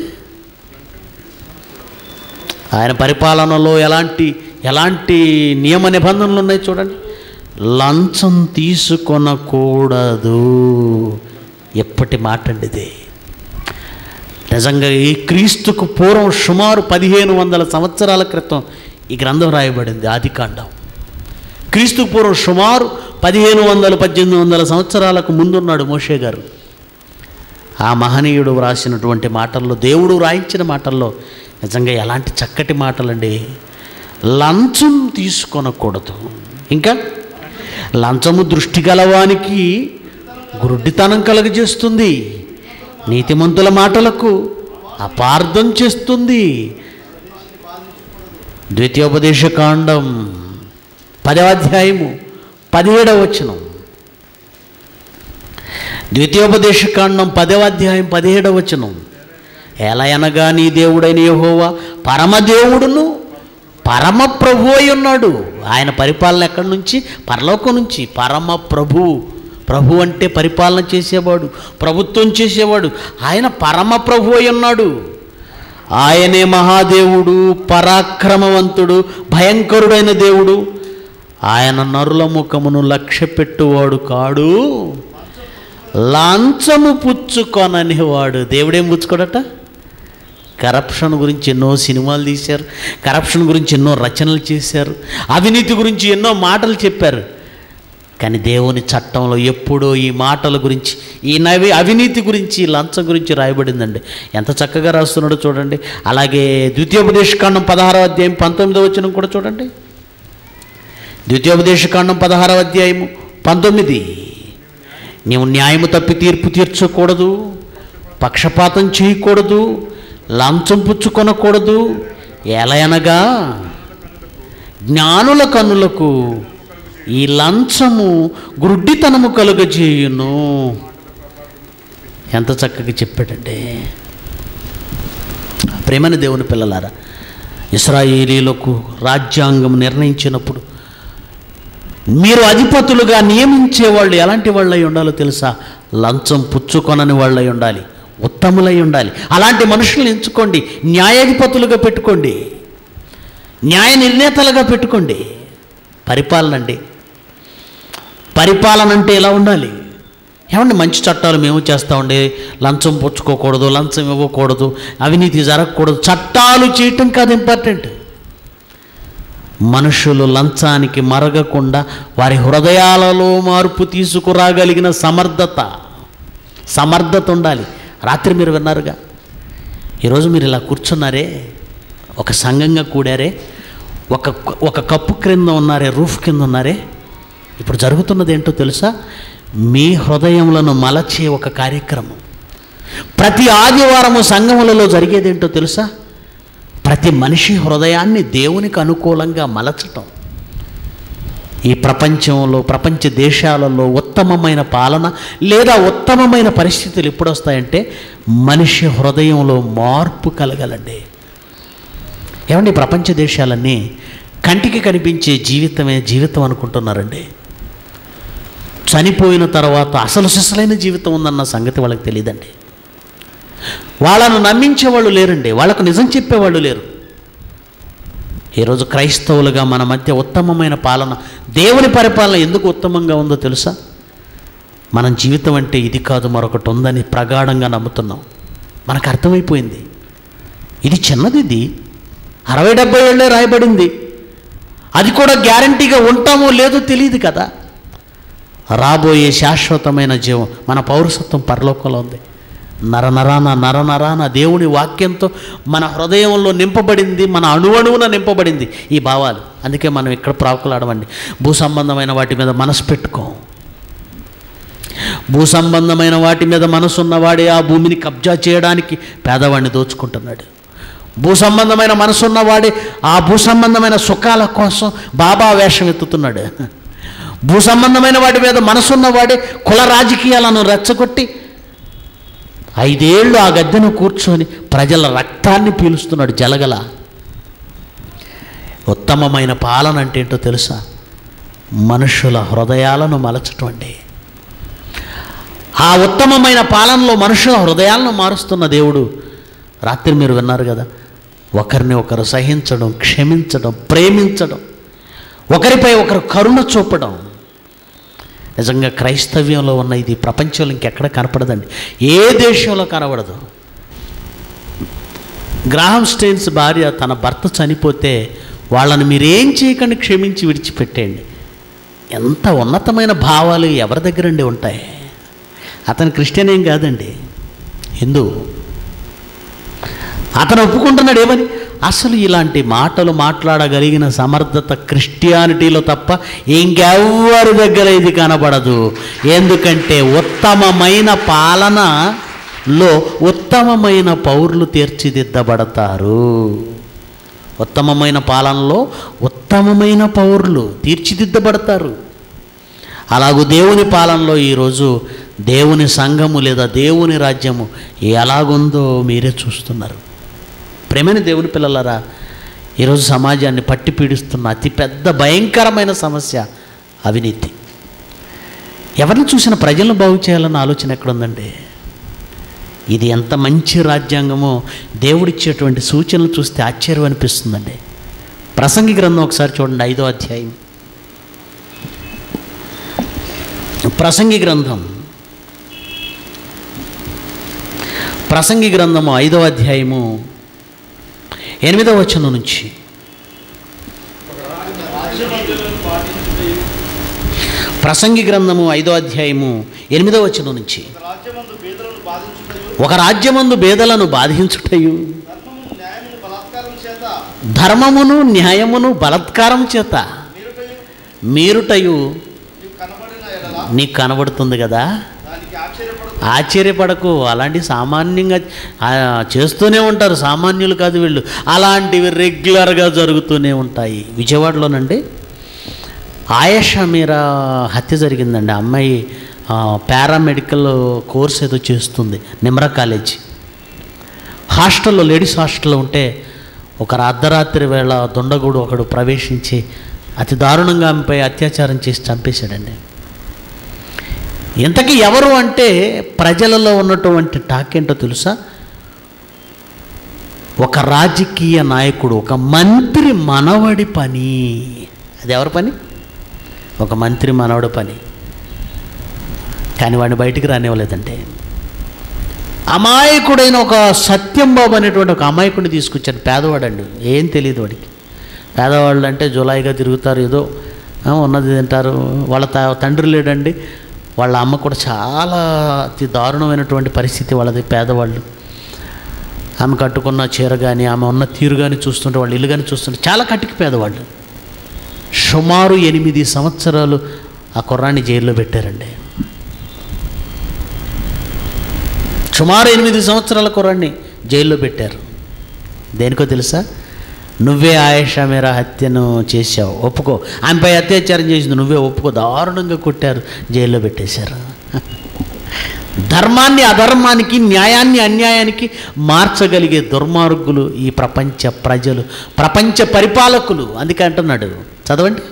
ఆయన పరిపాలనలో ఎలాంటి ఎలాంటి నియమ నిబంధనలు ఉన్నాయి చూడండి లంచం తీసుకొనకూడదు ఎప్పటి మాట అండి ఇది నిజంగా ఈ క్రీస్తుకు పూర్వం సుమారు పదిహేను వందల సంవత్సరాల క్రితం ఈ గ్రంథం రాయబడింది ఆదికాండం క్రీస్తుకు పూర్వం సుమారు పదిహేను వందల పద్దెనిమిది వందల సంవత్సరాలకు ముందున్నాడు మోషే గారు ఆ మహనీయుడు వ్రాసినటువంటి మాటల్లో దేవుడు వ్రాయించిన మాటల్లో నిజంగా ఎలాంటి చక్కటి మాటలండి లంచం తీసుకొనకూడదు ఇంకా లంచము దృష్టి గలవానికి గురుడితనం కలుగజేస్తుంది నీతిమంతుల మాటలకు అపార్థం చేస్తుంది ద్వితీయోపదేశకాండం పదవ అధ్యాయము పదిహేడవ వచనం ద్వితీయోపదేశకాండం పదవ అధ్యాయం పదిహేడవ వచనం ఎలా అనగా నీ దేవుడైన యెహోవా పరమదేవుడును పరమ ప్రభు అయి ఉన్నాడు ఆయన పరిపాలన ఎక్కడి నుంచి పరలోకం నుంచి పరమ ప్రభు ప్రభు అంటే పరిపాలన చేసేవాడు ప్రభుత్వం చేసేవాడు ఆయన పరమ ప్రభు అయి ఉన్నాడు ఆయనే మహాదేవుడు పరాక్రమవంతుడు భయంకరుడైన దేవుడు ఆయన నరుల ముఖమును లక్ష్య పెట్టువాడు కాడు లాంఛము పుచ్చుకొననివాడు దేవుడేం పుచ్చుకోడట కరప్షన్ గురించి ఎన్నో సినిమాలు తీశారు కరప్షన్ గురించి ఎన్నో రచనలు చేశారు అవినీతి గురించి ఎన్నో మాటలు చెప్పారు కానీ దేవుని చట్టంలో ఎప్పుడో ఈ మాటల గురించి ఈ నవి అవినీతి గురించి లంచం గురించి రాయబడిందండి ఎంత చక్కగా రాస్తున్నాడో చూడండి అలాగే ద్వితీయోపదేశకాండం పదహారవ అధ్యాయం పంతొమ్మిదో వచనం కూడా చూడండి ద్వితీయోపదేశకాండం పదహారవ అధ్యాయము పంతొమ్మిది నీవు న్యాయము తప్పి తీర్పు తీర్చకూడదు పక్షపాతం చేయకూడదు లంచం పుచ్చుకొనకూడదు ఎలా అనగా జ్ఞానుల కన్నులకు ఈ లంచము గుడ్డితనము కలుగజేయును ఎంత చక్కగా చెప్పాడండి ప్రేమని దేవుని పిల్లలారా ఇస్రాయేలీలకు రాజ్యాంగం నిర్ణయించినప్పుడు మీరు అధిపతులుగా నియమించే వాళ్ళు ఎలాంటి వాళ్ళై ఉండాలో తెలుసా లంచం పుచ్చుకొనని వాళ్ళై ఉండాలి ఉత్తములై ఉండాలి అలాంటి మనుషులను ఎంచుకోండి న్యాయాధిపతులుగా పెట్టుకోండి న్యాయ నిర్ణేతలుగా పెట్టుకోండి పరిపాలన అండి పరిపాలన అంటే ఎలా ఉండాలి ఏమండి మంచి చట్టాలు మేము చేస్తామండి లంచం పుచ్చుకోకూడదు లంచం ఇవ్వకూడదు అవినీతి జరగకూడదు చట్టాలు చేయటం కాదు ఇంపార్టెంట్ మనుషులు లంచానికి మరగకుండా వారి హృదయాలలో మార్పు తీసుకురాగలిగిన సమర్థత సమర్థత ఉండాలి రాత్రి మీరు విన్నారుగా ఈరోజు మీరు ఇలా కూర్చున్నారే ఒక సంఘంగా కూడారే ఒక ఒక కప్పు క్రింద ఉన్నారే రూఫ్ కింద ఉన్నారే ఇప్పుడు జరుగుతున్నది ఏంటో తెలుసా మీ హృదయములను మలచే ఒక కార్యక్రమం ప్రతి ఆదివారము సంఘములలో జరిగేదేంటో తెలుసా ప్రతి మనిషి హృదయాన్ని దేవునికి అనుకూలంగా మలచటం ఈ ప్రపంచంలో ప్రపంచ దేశాలలో ఉత్తమమైన పాలన లేదా ఉత్తమమైన పరిస్థితులు ఎప్పుడు వస్తాయంటే మనిషి హృదయంలో మార్పు కలగలండి ఏమండి ఈ ప్రపంచ దేశాలన్నీ కంటికి కనిపించే జీవితమే జీవితం అనుకుంటున్నారండి చనిపోయిన తర్వాత అసలు సిసలైన జీవితం ఉందన్న సంగతి వాళ్ళకి తెలియదండి వాళ్ళను నమ్మించేవాళ్ళు లేరండి వాళ్ళకు నిజం చెప్పేవాళ్ళు లేరు ఈరోజు క్రైస్తవులుగా మన మధ్య ఉత్తమమైన పాలన దేవుని పరిపాలన ఎందుకు ఉత్తమంగా ఉందో తెలుసా మనం జీవితం అంటే ఇది కాదు మరొకటి ఉందని ప్రగాఢంగా నమ్ముతున్నాం మనకు అర్థమైపోయింది ఇది చిన్నది ఇది అరవై డెబ్బై ఏళ్ళే రాయబడింది అది కూడా గ్యారంటీగా ఉంటామో లేదో తెలియదు కదా రాబోయే శాశ్వతమైన జీవం మన పౌరసత్వం పరలోకంలో ఉంది నరనరాన నరనరాన దేవుని వాక్యంతో మన హృదయంలో నింపబడింది మన అణువణువున నింపబడింది ఈ భావాలు అందుకే మనం ఇక్కడ ప్రాకులాడమండి భూ సంబంధమైన వాటి మీద మనసు పెట్టుకో భూ సంబంధమైన వాటి మీద మనసు ఉన్నవాడే ఆ భూమిని కబ్జా చేయడానికి పేదవాడిని దోచుకుంటున్నాడు భూ సంబంధమైన మనసు ఉన్నవాడే ఆ భూ సంబంధమైన సుఖాల కోసం బాబా వేషం ఎత్తుతున్నాడు భూ సంబంధమైన వాటి మీద మనసున్నవాడే కుల రాజకీయాలను రెచ్చగొట్టి ఐదేళ్ళు ఆ గద్దెను కూర్చొని ప్రజల రక్తాన్ని పీలుస్తున్నాడు జలగల ఉత్తమమైన పాలన అంటే ఏంటో తెలుసా మనుషుల హృదయాలను మలచటం అండి ఆ ఉత్తమమైన పాలనలో మనుషుల హృదయాలను మారుస్తున్న దేవుడు రాత్రి మీరు విన్నారు కదా ఒకరిని ఒకరు సహించడం క్షమించడం ప్రేమించడం ఒకరిపై ఒకరు కరుణ చూపడం నిజంగా క్రైస్తవ్యంలో ఉన్న ఇది ప్రపంచంలో ఇంకెక్కడ కనపడదండి ఏ దేశంలో కనబడదు గ్రాహం స్టెయిన్స్ భార్య తన భర్త చనిపోతే వాళ్ళని మీరేం చేయకండి క్షమించి విడిచిపెట్టేయండి ఎంత ఉన్నతమైన భావాలు ఎవరి దగ్గరండి ఉంటాయి అతను క్రిస్టియన్ ఏం కాదండి హిందూ అతను ఒప్పుకుంటున్నాడు ఏమని అసలు ఇలాంటి మాటలు మాట్లాడగలిగిన సమర్థత క్రిస్టియానిటీలో తప్ప ఇంకెవ్వరి దగ్గర ఇది కనబడదు ఎందుకంటే ఉత్తమమైన పాలనలో ఉత్తమమైన పౌరులు తీర్చిదిద్దబడతారు ఉత్తమమైన పాలనలో ఉత్తమమైన పౌరులు తీర్చిదిద్దబడతారు అలాగూ దేవుని పాలనలో ఈరోజు దేవుని సంఘము లేదా దేవుని రాజ్యము ఎలాగుందో మీరే చూస్తున్నారు ప్రేమైన దేవుని పిల్లలారా ఈరోజు సమాజాన్ని పట్టి పీడిస్తున్న అతిపెద్ద భయంకరమైన సమస్య అవినీతి ఎవరిని చూసిన ప్రజలను బాగు చేయాలన్న ఆలోచన ఎక్కడుందండి ఇది ఎంత మంచి రాజ్యాంగమో దేవుడిచ్చేటువంటి సూచనలు చూస్తే ఆశ్చర్యం అనిపిస్తుందండి ప్రసంగి గ్రంథం ఒకసారి చూడండి ఐదో అధ్యాయం ప్రసంగి గ్రంథం ప్రసంగి గ్రంథము ఐదవ అధ్యాయము ఎనిమిదవ వచనం నుంచి రాజ్యమంతులను పాటించుటయు ప్రసంగి గ్రంథము ఐదో అధ్యాయము ఎనిమిదవ వచనం నుంచి రాజ్యమందు పేదలను బాధించుటయు ఒక రాజ్యమందు బేదలను బాధించుటయు ధర్మము న్యాయమును బలాత్కారం చేత ధర్మమును న్యాయమును బలత్కారం చేత మీరుటయు మీరుటయు నీవు కనబడిన ఎడల నీకు కనబడుతుంది కదా దానికి ఆశ్చర్యపడదు ఆశ్చర్యపడకు అలాంటి సామాన్యంగా ఆ, చేస్తూనే ఉంటారు సామాన్యులు కాదు వీళ్ళు అలాంటివి రెగ్యులర్గా జరుగుతూనే ఉంటాయి విజయవాడలోనండి ఆయేషా మీరా హత్య జరిగిందండి ఆ అమ్మాయి ఆ, పారామెడికల్ కోర్స్ ఏదో చేస్తుంది నిమ్రా కాలేజీ హాస్టల్లో లేడీస్ హాస్టల్లో ఉంటే ఒక అర్ధరాత్రి వేళ దొండగుడు ఒకడు ప్రవేశించి అతి దారుణంగా ఆమెపై అత్యాచారం చేసి చంపేశాడండి ఇంతకీ ఎవరు అంటే ప్రజలలో ఉన్నటువంటి టాక్ ఏంటో తెలుసా ఒక రాజకీయ నాయకుడు ఒక మంత్రి మనవడి పని అది ఎవరి పని ఒక మంత్రి మనవడి పని కానీ వాడిని బయటికి రానివ్వలేదంటే అమాయకుడైన ఒక సత్యం బాబు అనేటువంటి ఒక అమాయకుడిని తీసుకొచ్చాడు పేదవాడండి ఏం తెలియదు వాడికి పేదవాళ్ళు అంటే జులాయిగా తిరుగుతారు ఏదో ఆ, ఉన్నది తింటారు వాళ్ళ త- తండ్రి లేడండి వాళ్ళ అమ్మ కూడా చాలా అతి దారుణమైనటువంటి పరిస్థితి వాళ్ళది పేదవాళ్ళు ఆమె కట్టుకున్న చీర కానీ ఆమె ఉన్న తీరు కానీ చూస్తుంటే వాళ్ళు ఇల్లు కానీ చూస్తుంటే చాలా కట్టికి పేదవాళ్ళు సుమారు ఎనిమిది సంవత్సరాలు ఆ కుర్రాన్ని జైల్లో పెట్టారండి సుమారు ఎనిమిది సంవత్సరాల కుర్రాన్ని జైల్లో పెట్టారు దేనికో తెలుసా నువ్వే ఆయేషా మీరా హత్యను చేశావు ఒప్పుకో ఆమెపై అత్యాచారం చేసింది నువ్వే ఒప్పుకో దారుణంగా కొట్టారు జైల్లో పెట్టేశారు ధర్మాన్ని అధర్మానికి న్యాయాన్ని అన్యాయానికి మార్చగలిగే దుర్మార్గులు ఈ ప్రపంచ ప్రజలు ప్రపంచ పరిపాలకులు అందుకే అంటున్నాడు చదవండి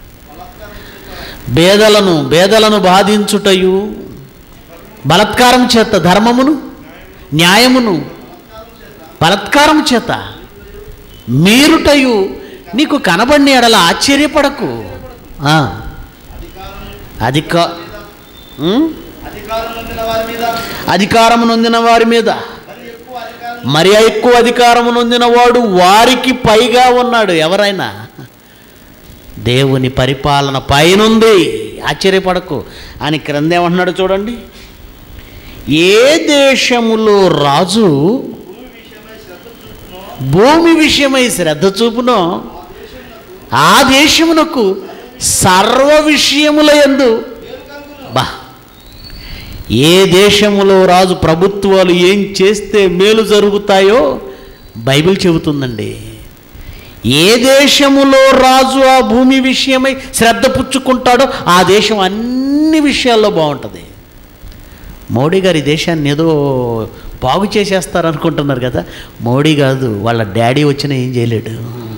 బేదలను బేదలను బాధించుటయు బలత్కారం చేత ధర్మమును న్యాయమును బలత్కారం చేత మీరుటయు నీకు కనబడిన ఎడల ఆశ్చర్యపడకు ఆ. అధిక ఉం? అధికారం పొందిన వారి మీద అధికారము నొందిన వారి మీద మరి ఎక్కువ అధికారం మరి ఎక్కువ అధికారము నొందిన వాడు వారికి పైగా ఉన్నాడు ఎవరైనా దేవుని పరిపాలన పైనుంది ఆశ్చర్యపడకు అని క్రింద ఏమంటున్నాడు చూడండి ఏ దేశములో రాజు భూమి విషయమై శ్రద్ధ చూపునో ఆ దేశమునకు సర్వ విషయముల యందు బా ఏ దేశములో రాజు ప్రభుత్వాలు ఏం చేస్తే మేలు జరుగుతాయో బైబిల్ చెబుతుందండి ఏ దేశములో రాజు ఆ భూమి విషయమై శ్రద్ధ పుచ్చుకుంటాడో ఆ దేశం అన్ని విషయాల్లో బాగుంటుంది మోడీ గారు ఈ దేశాన్ని ఏదో బాగు చేసేస్తారు అనుకుంటున్నారు కదా మోడీ కాదు వాళ్ళ డాడీ వచ్చినా ఏం చేయలేడు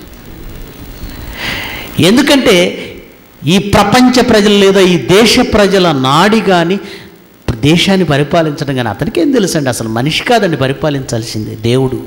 ఎందుకంటే ఈ ప్రపంచ ప్రజలు లేదా ఈ దేశ ప్రజల నాడి కానీ దేశాన్ని పరిపాలించడం కానీ అతనికి ఏం తెలుసండి అసలు మనిషి కాదండి పరిపాలించాల్సింది దేవుడు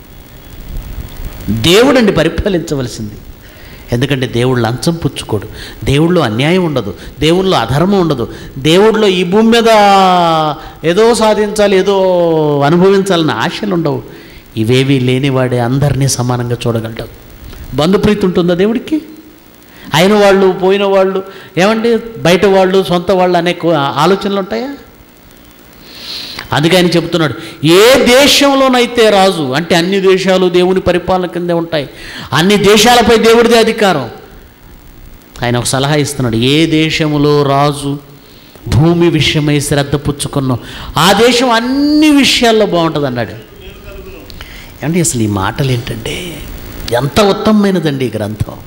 దేవుడండి పరిపాలించవలసింది ఎందుకంటే దేవుడు లంచం పుచ్చుకోడు దేవుళ్ళో అన్యాయం ఉండదు దేవుళ్ళో అధర్మం ఉండదు దేవుడిలో ఈ భూమి మీద ఏదో సాధించాలి ఏదో అనుభవించాలని ఆశలు ఉండవు ఇవేవీ లేనివాడే అందరినీ సమానంగా చూడగలడు బంధుప్రీతి ఉంటుందా దేవుడికి అయిన వాళ్ళు పోయిన వాళ్ళు ఏమండి బయట వాళ్ళు సొంత వాళ్ళు అనే కో- ఆలోచనలు ఉంటాయా అందుకే ఆయన చెబుతున్నాడు ఏ దేశంలోనైతే రాజు అంటే అన్ని దేశాలు దేవుని పరిపాలన కిందే ఉంటాయి అన్ని దేశాలపై దేవుడిదే అధికారం ఆయన ఒక సలహా ఇస్తున్నాడు ఏ దేశములో రాజు భూమి విషయమై శ్రద్ధ పుచ్చుకున్నాం ఆ దేశం అన్ని విషయాల్లో బాగుంటుంది అన్నాడు ఏమండి అసలు ఈ మాటలు ఏంటంటే ఎంత ఉత్తమమైనదండి ఈ గ్రంథం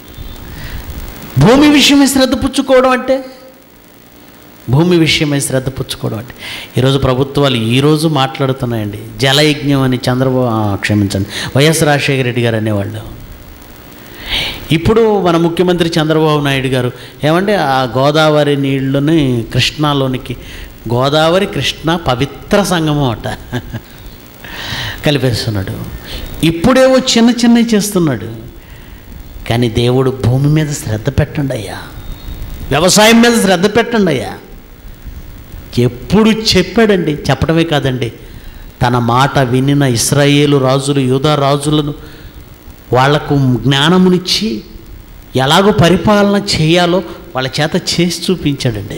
భూమి విషయమై శ్రద్ధ పుచ్చుకోవడం అంటే భూమి విషయమై శ్రద్ధ పుచ్చుకోవడం అంటే ఈరోజు ప్రభుత్వాలు ఈరోజు మాట్లాడుతున్నాయండి జలయజ్ఞం అని చంద్రబాబు ఆ, క్షమించండి వైఎస్ రాజశేఖర రెడ్డి గారు అనేవాళ్ళు ఇప్పుడు మన ముఖ్యమంత్రి చంద్రబాబు నాయుడు గారు ఏమంటే ఆ గోదావరి నీళ్ళని కృష్ణాలోనికి గోదావరి కృష్ణ పవిత్ర సంగమం అట కలిపేస్తున్నాడు ఇప్పుడేవో చిన్న చిన్నవి చేస్తున్నాడు కానీ దేవుడు భూమి మీద శ్రద్ధ పెట్టండి అయ్యా వ్యవసాయం మీద శ్రద్ధ పెట్టండి అయ్యా ఎప్పుడు చెప్పాడండి చెప్పడమే కాదండి తన మాట వినిన ఇస్రాయేలు రాజులు యూదా రాజులను వాళ్లకు జ్ఞానమునిచ్చి ఎలాగో పరిపాలన చేయాలో వాళ్ళ చేత చేసి చూపించాడండి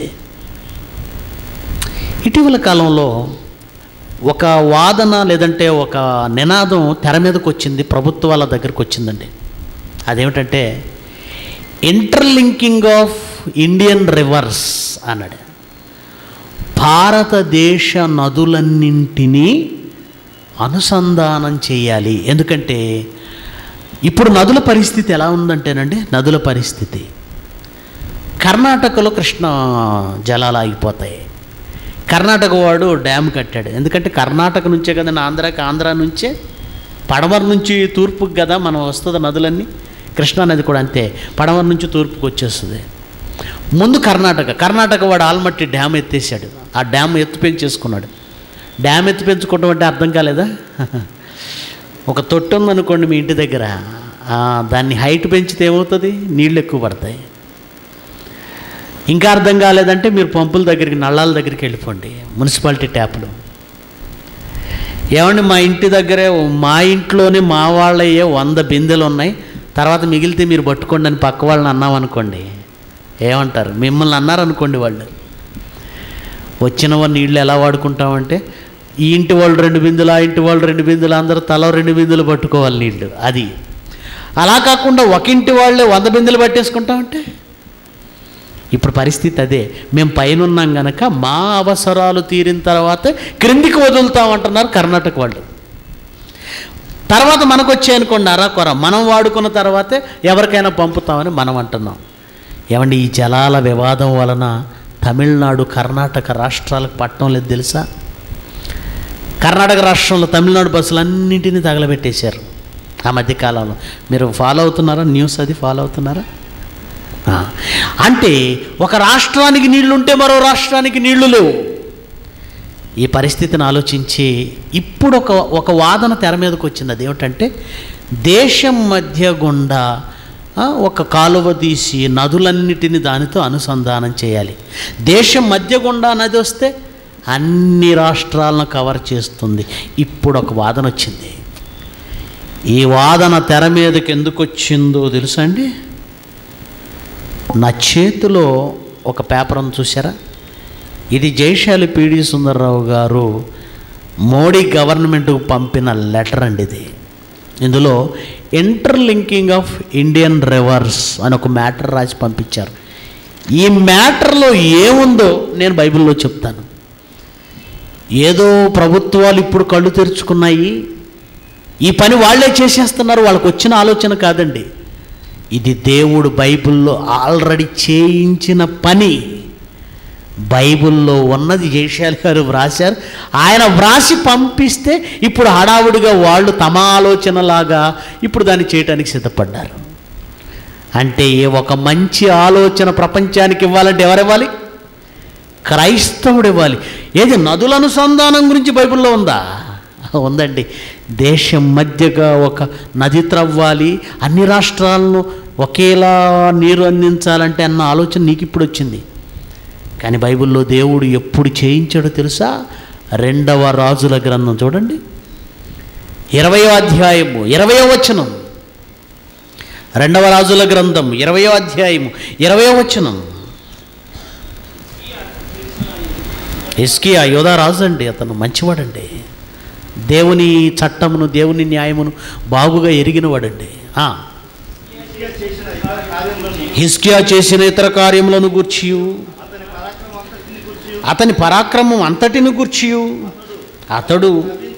ఇటీవల కాలంలో ఒక వాదన లేదంటే ఒక నినాదం తెర మీదకి వచ్చింది ప్రభుత్వాల దగ్గరికి వచ్చిందండి అదేమిటంటే ఇంటర్లింకింగ్ ఆఫ్ ఇండియన్ రివర్స్ అన్నాడు భారతదేశ నదులన్నింటినీ అనుసంధానం చేయాలి ఎందుకంటే ఇప్పుడు నదుల పరిస్థితి ఎలా ఉందంటేనండి నదుల పరిస్థితి కర్ణాటకలో కృష్ణ జలాలు ఆగిపోతాయి కర్ణాటక వాడు డ్యామ్ కట్టాడు ఎందుకంటే కర్ణాటక నుంచే కదండి ఆంధ్రాకి ఆంధ్ర నుంచే పడమర నుంచి తూర్పుకి కదా మనం వస్తుంది నదులన్నీ కృష్ణా నది కూడా అంతే పడమర నుంచి తూర్పుకి వచ్చేస్తుంది ముందు కర్ణాటక కర్ణాటక వాడు ఆల్మట్టి డ్యామ్ ఎత్తేసాడు ఆ డ్యామ్ ఎత్తు పెంచేసుకున్నాడు డ్యామ్ ఎత్తు పెంచుకోవడం అంటే అర్థం కాలేదా ఒక తొట్టు ఉందనుకోండి మీ ఇంటి దగ్గర ఆ, దాన్ని హైట్ పెంచితే ఏమవుతుంది నీళ్ళు ఎక్కువ పడతాయి ఇంకా అర్థం కాలేదంటే మీరు పంపుల దగ్గరికి నళ్ళాల దగ్గరికి వెళ్ళిపోండి మున్సిపాలిటీ ట్యాప్లు ఏమండి మా ఇంటి దగ్గరే మా ఇంట్లోనే మా వాళ్ళయ్యే వంద బిందెలు ఉన్నాయి తర్వాత మిగిలితే మీరు పట్టుకోండి అని పక్క వాళ్ళని అన్నామనుకోండి ఏమంటారు మిమ్మల్ని అన్నారనుకోండి వాళ్ళు వచ్చిన నీళ్ళు ఎలా వాడుకుంటామంటే ఈ ఇంటి వాళ్ళు రెండు బిందులు ఆ ఇంటి వాళ్ళు రెండు బిందులు అందరూ తల రెండు బిందులు పట్టుకోవాలి నీళ్ళు అది అలా కాకుండా ఒక ఇంటి వాళ్ళే వంద బిందులు పట్టేసుకుంటామంటే ఇప్పుడు పరిస్థితి అదే మేము పైన ఉన్నాం గనక మా అవసరాలు తీరిన తర్వాత క్రిందికి వదులుతామంటున్నారు కర్ణాటక వాళ్ళు తర్వాత మనకు వచ్చాయనుకోండి అరాకొర మనం వాడుకున్న తర్వాతే ఎవరికైనా పంపుతామని మనం అంటున్నాం ఏమండి ఈ జలాల వివాదం వలన తమిళనాడు కర్ణాటక రాష్ట్రాలకు పట్టడం లేదు తెలుసా కర్ణాటక రాష్ట్రంలో తమిళనాడు బస్సులన్నింటినీ తగలబెట్టేశారు ఆ మధ్యకాలంలో మీరు ఫాలో అవుతున్నారా న్యూస్ అది ఫాలో అవుతున్నారా ఆ. అంటే ఒక రాష్ట్రానికి నీళ్లుంటే మరో రాష్ట్రానికి నీళ్లు లేవు ఈ పరిస్థితిని ఆలోచించి ఇప్పుడు ఒక ఒక వాదన తెర మీదకి వచ్చింది అదేమిటంటే దేశం మధ్య గుండా ఆ, ఒక కాలువ తీసి నదులన్నిటిని దానితో అనుసంధానం చేయాలి దేశం మధ్య గుండా నది వస్తే అన్ని రాష్ట్రాలను కవర్ చేస్తుంది ఇప్పుడు ఒక వాదన వచ్చింది ఈ వాదన తెర మీదకి ఎందుకు వచ్చిందో తెలుసా అండి నా చేతిలో ఒక పేపర్ ఉంది చూసారా ఇది జైశాలి పిడి సుందర్రావు గారు మోడీ గవర్నమెంట్కు పంపిన లెటర్ అండి ఇది ఇందులో ఇంటర్లింకింగ్ ఆఫ్ ఇండియన్ రివర్స్ అని ఒక మ్యాటర్ రాసి పంపించారు ఈ మ్యాటర్లో ఏముందో నేను బైబిల్లో చెప్తాను ఏదో ప్రభుత్వాలు ఇప్పుడు కళ్ళు తెరుచుకున్నాయి ఈ పని వాళ్ళే చేసేస్తున్నారు వాళ్ళకి వచ్చిన ఆలోచన కాదండి ఇది దేవుడు బైబిల్లో ఆల్రెడీ చేయించిన పని బైబిల్లో ఉన్నది జయశాలి గారు వ్రాశారు ఆయన వ్రాసి పంపిస్తే ఇప్పుడు హడావుడిగా వాళ్ళు తమ ఆలోచనలాగా ఇప్పుడు దాన్ని చేయటానికి సిద్ధపడ్డారు అంటే ఒక మంచి ఆలోచన ప్రపంచానికి ఇవ్వాలంటే ఎవరివ్వాలి క్రైస్తవుడు ఇవ్వాలి ఏది నదుల అనుసంధానం గురించి బైబిల్లో ఉందా ఉందండి దేశం మధ్యగా ఒక నది త్రవ్వాలి అన్ని రాష్ట్రాలను ఒకేలా నీరు అందించాలంటే అన్న ఆలోచన నీకు ఇప్పుడు వచ్చింది కానీ బైబిల్లో దేవుడు ఎప్పుడు చేయించాడో తెలుసా రెండవ రాజుల గ్రంథం చూడండి ఇరవయో అధ్యాయము ఇరవయో వచనం రెండవ రాజుల గ్రంథం ఇరవయో అధ్యాయము ఇరవయో వచనం ఇస్కియా యోధా రాజు అండి అతను మంచివాడండి దేవుని చట్టమును దేవుని న్యాయమును బాగుగా ఎరిగినవాడండి ఆ. హిజ్కియా చేసిన ఇతర కార్యములను హిస్కియా చేసిన ఇతర కార్యములను గూర్చి అతని పరాక్రమం అంతటిని గురించి అతని పరాక్రమం అంతటిని గూర్చి అతడు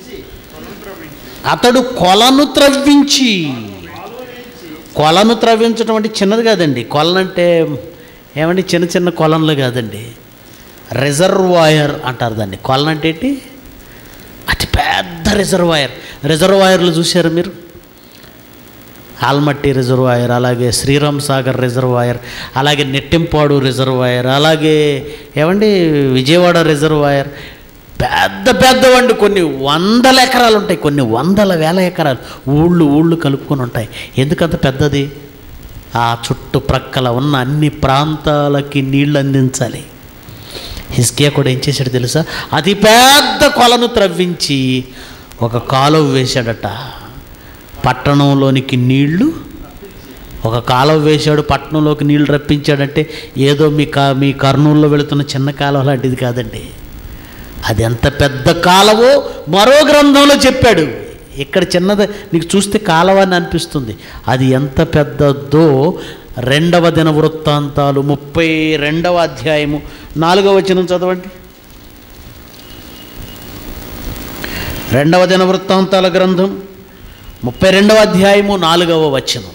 అతడు కొలను త్రవ్వించి కొలను త్రవ్వించడం అంటే చిన్నది కాదండి కొలనంటే ఏమండి చిన్న చిన్న కొలనులు కాదండి రిజర్వాయర్ అంటారు దాన్ని కొలన అంటే ఏంటి అతి పెద్ద రిజర్వాయర్ రిజర్వాయర్లు చూశారు మీరు ఆల్మట్టి రిజర్వాయర్ అలాగే శ్రీరామ్ సాగర్ రిజర్వాయర్ అలాగే నెట్టింపాడు రిజర్వాయర్ అలాగే ఏమండి విజయవాడ రిజర్వాయర్ పెద్ద పెద్దవండి కొన్ని వందల ఎకరాలు ఉంటాయి కొన్ని వందల వేల ఎకరాలు ఊళ్ళు ఊళ్ళు కలుపుకొని ఉంటాయి ఎందుకంత పెద్దది ఆ చుట్టుప్రక్కల ఉన్న అన్ని ప్రాంతాలకి నీళ్లు అందించాలి హిస్కియా కూడా ఏం చేశాడు తెలుసా అతి పెద్ద కొలను త్రవ్వించి ఒక కాలువ వేశాడట పట్టణంలోనికి నీళ్లు ఒక కాలువ వేశాడు పట్టణంలోకి నీళ్లు రప్పించాడంటే ఏదో మీ కా మీ కర్నూలులో వెళుతున్న చిన్న కాలువ లాంటిది కాదండి అది ఎంత పెద్ద కాలవో మరో గ్రంథంలో చెప్పాడు ఇక్కడ చిన్నది నీకు చూస్తే కాలవ అని అనిపిస్తుంది అది ఎంత పెద్దదో రెండవ దిన వృత్తాంతాలు ముప్పై రెండవ అధ్యాయము నాలుగవ వచనం చదవండి రెండవ దిన వృత్తాంతాల గ్రంథం ముప్పై రెండవ అధ్యాయము నాలుగవ వచనం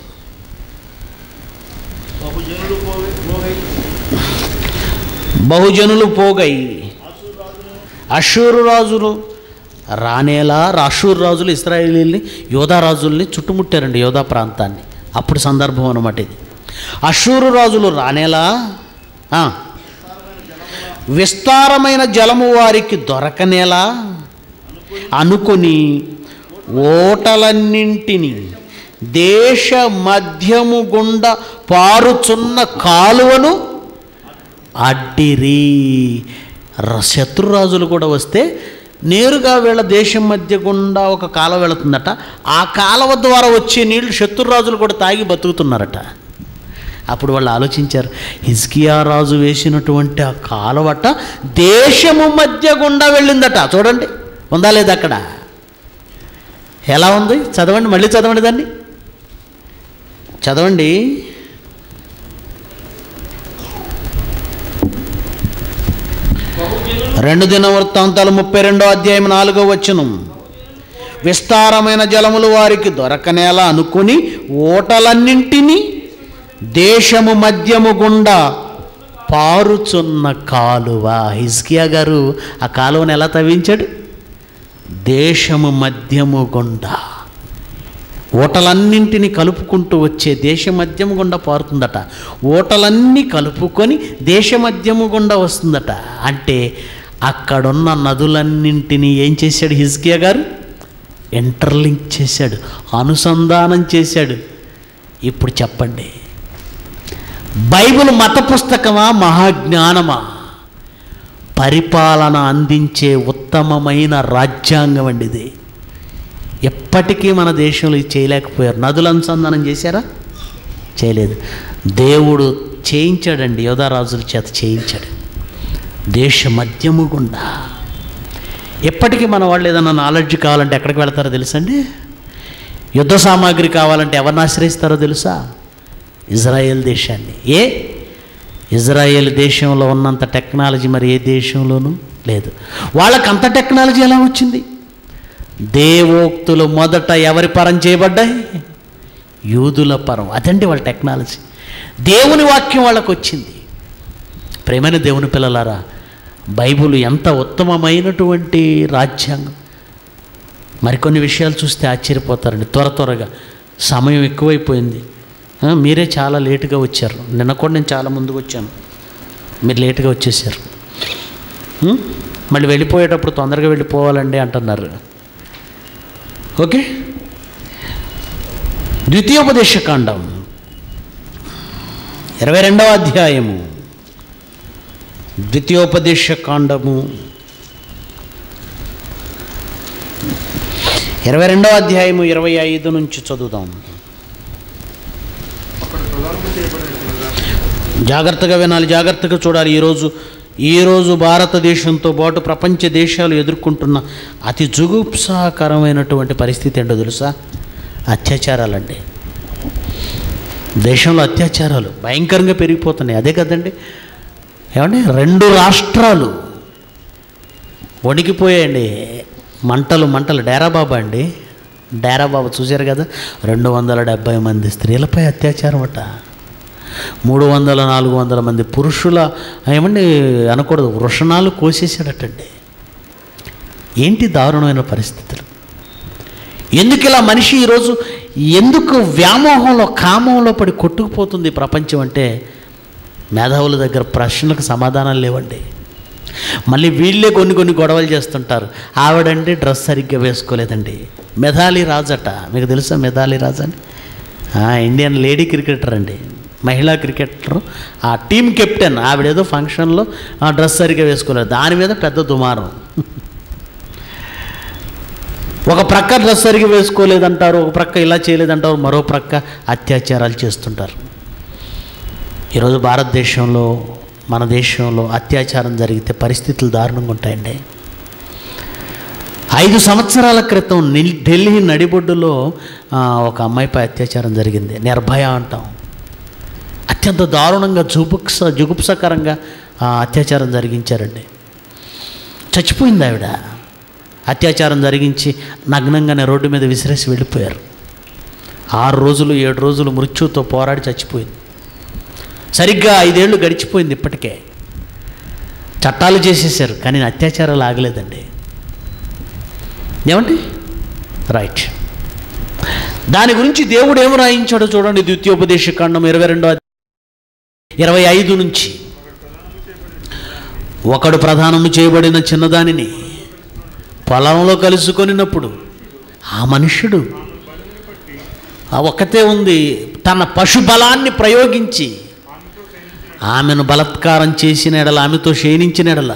బహుజనులు పోగై పోగై బహుజనులు పోగై ఆసూరాజును అషూరు రాజులు రానేలా అషూరు రాజులు ఇస్రాయేలీల్ని యోధా రాజుల్ని చుట్టుముట్టారండి యోధా ప్రాంతాన్ని అప్పుడు సందర్భం అన్నమాట ఇది అషూరు రాజులు రానేలా ఆ, విస్తారమైన జలము వారికి దొరకనేలా అనుకుని ఓటలన్నింటినీ దేశ మధ్యము గుండా పారుచున్న కాలువను అడ్డిరి ర- శత్రురాజులు కూడా వస్తే నేరుగా వీళ్ళ దేశం మధ్య గుండా ఒక కాలువ వెళుతుందట ఆ కాలువ ద్వారా వచ్చే నీళ్లు శత్రురాజులు కూడా తాగి బతుకుతున్నారట అప్పుడు వాళ్ళు ఆలోచించారు హిజ్కియా రాజు వేసినటువంటి ఆ కాలువట దేశము మధ్య గుండా వెళ్ళిందట చూడండి ఉందా లేదా అక్కడ ఎలా ఉంది చదవండి మళ్ళీ చదవండి దాన్ని చదవండి రెండు దిన వృత్తాంతాలు ముప్పై రెండో అధ్యాయం నాలుగో వచ్చును విస్తారమైన జలములు వారికి దొరకనేలా అనుకుని ఓటలన్నింటినీ దేశము మధ్యము గుండా పారుచున్న కాలువ హిజ్కియా గారు ఆ కాలువను ఎలా తవ్వించాడు దేశము మధ్యము గుండా ఓటలన్నింటిని కలుపుకుంటూ వచ్చే దేశ మధ్యము గుండా పారుతుందట ఓటలన్నీ కలుపుకొని దేశ మధ్యము గుండా వస్తుందట అంటే అక్కడున్న నదులన్నింటినీ ఏం చేశాడు హిజ్కియా గారు ఇంటర్లింక్ చేశాడు అనుసంధానం చేశాడు ఇప్పుడు చెప్పండి బైబిల్ మత పుస్తకమా మహాజ్ఞానమా పరిపాలన అందించే ఉత్తమమైన రాజ్యాంగం అండి ఇది ఎప్పటికీ మన దేశంలో ఇది చేయలేకపోయారు నదుల అనుసంధానం చేశారా చేయలేదు దేవుడు చేయించాడండి యోధారాజుల చేత చేయించాడు దేశ మధ్యము గుండా ఎప్పటికీ మన వాళ్ళు ఏదైనా నాలెడ్జ్ కావాలంటే ఎక్కడికి వెళ్తారో తెలుసండి యుద్ధ సామాగ్రి కావాలంటే ఎవరిని ఆశ్రయిస్తారో తెలుసా ఇజ్రాయెల్ దేశాన్ని ఏ ఇజ్రాయెల్ దేశంలో ఉన్నంత టెక్నాలజీ మరి ఏ దేశంలోనూ లేదు వాళ్ళకి అంత టెక్నాలజీ ఎలా వచ్చింది దేవోక్తులు మొదట ఎవరి పరం చేయబడ్డాయి యూదుల పరం అదండి వాళ్ళ టెక్నాలజీ దేవుని వాక్యం వాళ్ళకు వచ్చింది ప్రేమైన దేవుని పిల్లలారా బైబిల్ ఎంత ఉత్తమమైనటువంటి రాజ్యాంగం మరికొన్ని విషయాలు చూస్తే ఆశ్చర్యపోతారండి త్వర త్వరగా సమయం ఎక్కువైపోయింది ఆ, మీరే చాలా లేటుగా వచ్చారు నిన్న కూడా నేను చాలా ముందుకు వచ్చాను మీరు లేటుగా వచ్చేసారు ఉం? మళ్ళీ వెళ్ళిపోయేటప్పుడు తొందరగా వెళ్ళిపోవాలండి అంటున్నారు ఓకే ద్వితీయోపదేశకాండం ఇరవై రెండవ అధ్యాయము ద్వితీయోపదేశకాండము ఇరవై రెండవ అధ్యాయము ఇరవై ఐదు నుంచి చదువుదాం అప్పుడు ప్రధానము చేయబడినట్లుగా జాగ్రత్తగా వినాలి జాగ్రత్తగా చూడాలి ఈరోజు ఈరోజు భారతదేశంతో పాటు ప్రపంచ దేశాలు ఎదుర్కొంటున్న అతి జుగుప్సాకరమైనటువంటి పరిస్థితి ఏంటో తెలుసా అత్యాచారాలండి దేశంలో అత్యాచారాలు భయంకరంగా పెరిగిపోతున్నాయి అదే కదండి ఏమండి రెండు రాష్ట్రాలు వణికిపోయాయండి మంటలు మంటలు డేరాబాబా అండి డేరాబాబా చూశారు కదా రెండు వందల డెబ్భై మంది స్త్రీలపై అత్యాచారం అట మూడు వందల నాలుగు వందల మంది పురుషుల ఏమండి అనకూడదు వృషణాలు కోసేసాడటండి ఏంటి దారుణమైన పరిస్థితులు ఎందుకు ఇలా మనిషి ఈరోజు ఎందుకు వ్యామోహంలో కామంలో పడి కొట్టుకుపోతుంది ఈ ప్రపంచం అంటే మేధావుల దగ్గర ప్రశ్నలకు సమాధానాలు లేవండి మళ్ళీ వీళ్ళే కొన్ని కొన్ని గొడవలు చేస్తుంటారు ఆవిడంటే డ్రెస్ సరిగ్గా వేసుకోలేదండి మెధాలి రాజట మీకు తెలుసా మెధాలి రాజ్ అని ఆ, ఇండియన్ లేడీ క్రికెటర్ అండి మహిళా క్రికెటర్ ఆ టీం కెప్టెన్ ఆవిడేదో ఫంక్షన్లో ఆ డ్రెస్ సరిగ్గా వేసుకోలేదు దాని మీద పెద్ద దుమారం ఒక ప్రక్క డ్రెస్ సరిగ్గా వేసుకోలేదంటారు ఒక ప్రక్క ఇలా చేయలేదంటారు మరో ప్రక్క అత్యాచారాలు చేస్తుంటారు ఈరోజు భారతదేశంలో మన దేశంలో అత్యాచారం జరిగితే పరిస్థితులు దారుణంగా ఉంటాయండి ఐదు సంవత్సరాల క్రితం నిల్- ఢిల్లీ నడిబొడ్డులో ఆ, ఒక అమ్మాయిపై అత్యాచారం జరిగింది నిర్భయ అంటాం అత్యంత దారుణంగా జుగుప్స జుగుప్సకరంగా ఆ, అత్యాచారం జరిగించారండి చచ్చిపోయింది ఆవిడ అత్యాచారం జరిగించి నగ్నంగానే రోడ్డు మీద విసిరేసి వెళ్ళిపోయారు ఆరు రోజులు ఏడు రోజులు మృత్యుతో పోరాడి చచ్చిపోయింది సరిగ్గా ఐదేళ్లు గడిచిపోయింది ఇప్పటికే చట్టాలు చేసేసారు కానీ అత్యాచారాలు ఆగలేదండి ఏమండి రైట్ దాని గురించి దేవుడు ఏం రాయించాడో చూడండి ద్వితీయోపదేశ కాండం ఇరవై రెండో ఇరవై ఐదు నుంచి ఒకడు ప్రధానము చేయబడిన చిన్నదానిని పొలంలో కలుసుకొనినప్పుడు ఆ మనుష్యుడు ఆ ఒక్కతే ఉంది తన పశుబలాన్ని ప్రయోగించి ఆమెను బలత్కారం చేసిన ఎడల ఆమెతో శయనించిన ఎడల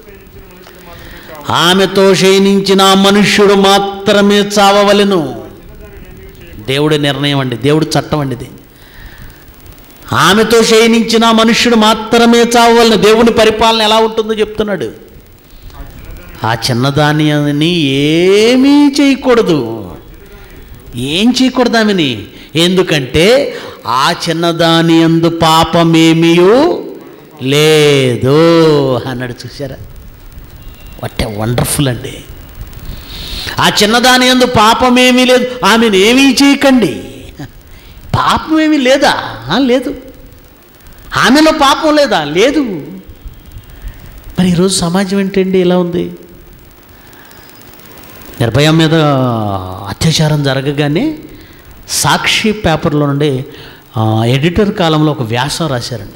ఆమెతో శయనించిన ఆ మనుష్యుడు మాత్రమే చావవలెను దేవుడి నిర్ణయం అండి దేవుడి చట్టం అండి ఇది ఆమెతో శయనించిన ఆ మనుష్యుడు మాత్రమే చావవలెను దేవుని పరిపాలన ఎలా ఉంటుందో చెప్తున్నాడు ఆ చిన్నదాని అని ఏమీ చేయకూడదు ఏం చేయకూడదు ఆమెని ఎందుకంటే ఆ చిన్నదాని అందు పాపమేమియూ లేదు అన్నాడు చూసారా వాట్ వండర్ఫుల్ అండి ఆ చిన్నదాని అందు పాపమేమీ లేదు ఆమెను ఏమీ చేయకండి పాపమేమీ లేదా ఆ, లేదు ఆమెలో పాపం లేదా లేదు మరి ఈరోజు సమాజం ఏంటండి ఇలా ఉంది నిర్భయ మీద అత్యాచారం జరగగానే సాక్షి పేపర్లో నుండి ఆ, ఎడిటర్ కాలంలో ఒక వ్యాసం రాశారండి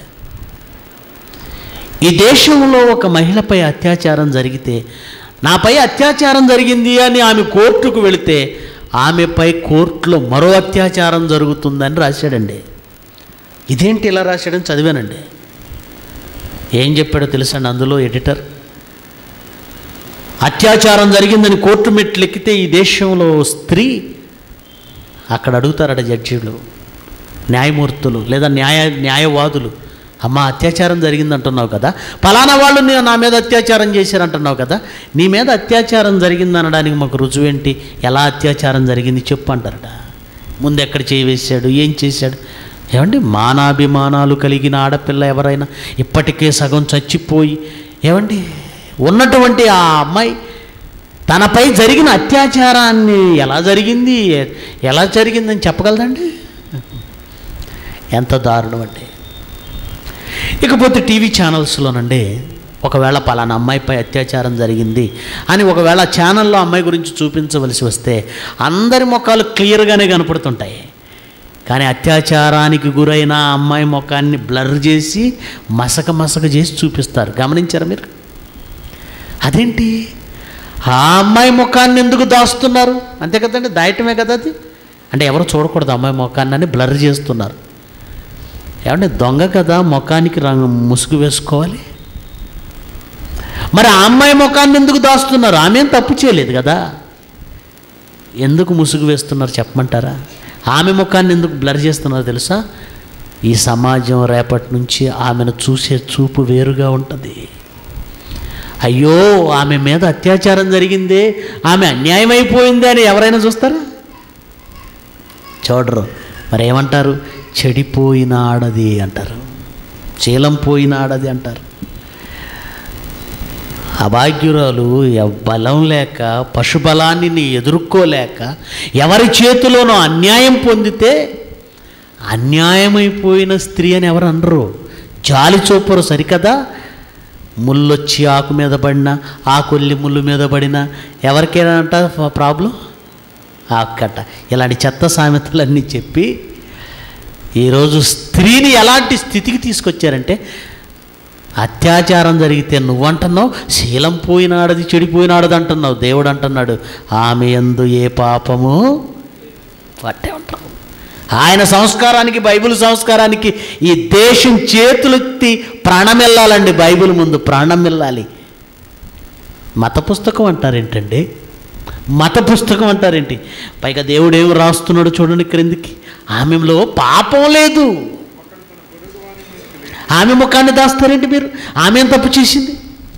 ఈ దేశంలో ఒక మహిళపై అత్యాచారం జరిగితే నాపై అత్యాచారం జరిగింది అని ఆమె కోర్టుకు వెళితే ఆమెపై కోర్టులో మరో అత్యాచారం జరుగుతుందని రాశాడండి ఇదేంటి ఇలా రాశాడని చదివానండి ఏం చెప్పాడో తెలుసండి అందులో ఎడిటర్ అత్యాచారం జరిగిందని కోర్టు మెట్లు ఎక్కితే ఈ దేశంలో స్త్రీ అక్కడ అడుగుతారట జడ్జీలు న్యాయమూర్తులు లేదా న్యాయ న్యాయవాదులు అమ్మ అత్యాచారం జరిగిందంటున్నావు కదా ఫలానా వాళ్ళు నీ- నా మీద అత్యాచారం చేశారంటున్నావు కదా నీ మీద అత్యాచారం జరిగింది అనడానికి మాకు రుజువేంటి ఎలా అత్యాచారం జరిగింది చెప్పు అంటారట ముందు ఎక్కడ చేయి వేశాడు ఏం చేశాడు ఏమండి మానాభిమానాలు కలిగిన ఆడపిల్ల ఎవరైనా ఇప్పటికే సగం చచ్చిపోయి ఏమండి ఉన్నటువంటి ఆ అమ్మాయి తనపై జరిగిన అత్యాచారాన్ని ఎలా జరిగింది ఎలా జరిగిందని చెప్పగలదండి ఎంత దారుణం అంటే ఇకపోతే టీవీ ఛానల్స్లోనండి ఒకవేళ పలానా అమ్మాయిపై అత్యాచారం జరిగింది అని ఒకవేళ ఆ ఛానల్లో అమ్మాయి గురించి చూపించవలసి వస్తే అందరి ముఖాలు క్లియర్గానే కనపడుతుంటాయి కానీ అత్యాచారానికి గురైన ఆ అమ్మాయి ముఖాన్ని బ్లర్ చేసి మసక మసక చేసి చూపిస్తారు గమనించారా మీరు అదేంటి ఆ అమ్మాయి ముఖాన్ని ఎందుకు దాస్తున్నారు అంతే కదండి దాయటమే కదా అది అంటే ఎవరు చూడకూడదు అమ్మాయి ముఖాన్ని అని బ్లర్ చేస్తున్నారు ఏమంటే దొంగ కదా ముఖానికి రంగు ముసుగు వేసుకోవాలి మరి ఆ అమ్మాయి ముఖాన్ని ఎందుకు దాస్తున్నారు ఆమె ఏం తప్పు చేయలేదు కదా ఎందుకు ముసుగు వేస్తున్నారు చెప్పమంటారా ఆమె ముఖాన్ని ఎందుకు బ్లర్ చేస్తున్నారు తెలుసా ఈ సమాజం రేపటి నుంచి ఆమెను చూసే చూపు వేరుగా ఉంటుంది అయ్యో ఆమె మీద అత్యాచారం జరిగిందే ఆమె అన్యాయం అయిపోయింది అని ఎవరైనా చూస్తారా చూడరు మరి ఏమంటారు చెడిపోయిన ఆడది అంటారు శీలం పోయిన ఆడది అంటారు అభాగ్యురాలు ఎవ్- బలం లేక పశుబలాన్ని నీ ఎదుర్కోలేక ఎవరి చేతిలోనో అన్యాయం పొందితే అన్యాయమైపోయిన స్త్రీ అని ఎవరు అనరు జాలి చూపరు సరికదా ముళ్ళొచ్చి ఆకు మీద పడినా ఆకొల్లి ముళ్ళు మీద పడినా ఎవరికైనా అంట ప్రాబ్లం ఆకట ఇలాంటి చెత్త సామెతలన్నీ చెప్పి ఈరోజు స్త్రీని ఎలాంటి స్థితికి తీసుకొచ్చారంటే అత్యాచారం జరిగితే నువ్వంటున్నావు శీలం పోయినాడది చెడిపోయినాడది అంటున్నావు దేవుడు అంటున్నాడు ఆమె ఎందు ఏ పాపము పట్టే ఉంటావు ఆయన సంస్కారానికి బైబిల్ సంస్కారానికి ఈ దేశం చేతులెత్తి ప్రాణం వెళ్ళాలండి బైబిల్ ముందు ప్రాణం వెళ్ళాలి మత పుస్తకం అంటారేంటండి మత పుస్తకం అంటారేంటి పైగా దేవుడు ఏం రాస్తున్నాడు చూడండి క్రిందికి ఆమెలో పాపం లేదు ఆమె ముఖాన్ని దాస్తారేంటి మీరు ఆమె ఏం తప్పు చేసింది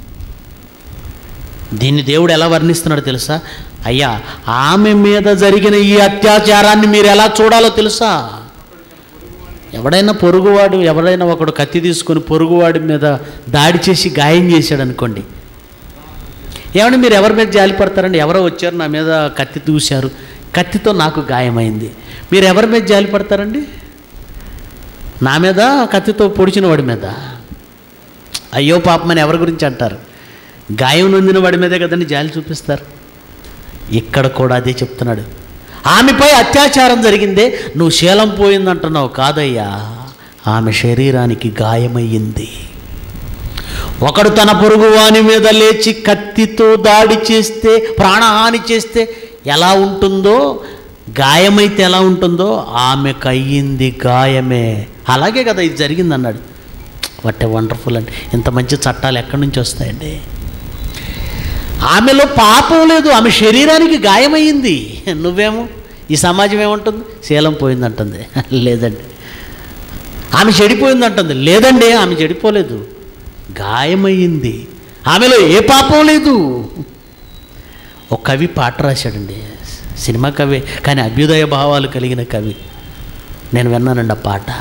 దీన్ని దేవుడు ఎలా వర్ణిస్తున్నాడో తెలుసా అయ్యా ఆమె మీద జరిగిన ఈ అత్యాచారాన్ని మీరు ఎలా చూడాలో తెలుసా ఎవడైనా పొరుగువాడు ఎవడైనా ఒకడు కత్తి తీసుకొని పొరుగువాడి మీద దాడి చేసి గాయం చేశాడు అనుకోండి ఏమంటే మీరు ఎవరి మీద జాలి పడతారండి ఎవరో వచ్చారు నా మీద కత్తి దూశారు కత్తితో నాకు గాయమైంది మీరు ఎవరి మీద జాలి పడతారండి నా మీద కత్తితో పొడిచిన వాడి మీద అయ్యో పాపమని ఎవరి గురించి అంటారు గాయం నొందిన వాడి మీదే కదండి జాలి చూపిస్తారు ఇక్కడ కూడా అదే చెప్తున్నాడు ఆమెపై అత్యాచారం జరిగిందే నువ్వు శీలం పోయిందంటున్నావు కాదయ్యా ఆమె శరీరానికి గాయమయ్యింది ఒకడు తన పొరుగు వాని మీద లేచి కత్తితో దాడి చేస్తే ప్రాణహాని చేస్తే ఎలా ఉంటుందో గాయమైతే ఎలా ఉంటుందో ఆమెకు అయ్యింది గాయమే అలాగే కదా ఇది జరిగింది అన్నాడు వాట్ వండర్ఫుల్ అండి ఇంత మంచి చట్టాలు ఎక్కడి నుంచి వస్తాయండి ఆమెలో పాపం లేదు ఆమె శరీరానికి గాయమయ్యింది నువ్వేమో ఈ సమాజం ఏముంటుంది శీలం పోయిందంటుంది లేదండి ఆమె చెడిపోయిందంటుంది లేదండి ఆమె చెడిపోలేదు గాయమయ్యింది ఆమెలో ఏ పాపం లేదు ఒక కవి పాట రాశాడండి సినిమా కవి కానీ అభ్యుదయ భావాలు కలిగిన కవి నేను విన్నానండి ఆ పాట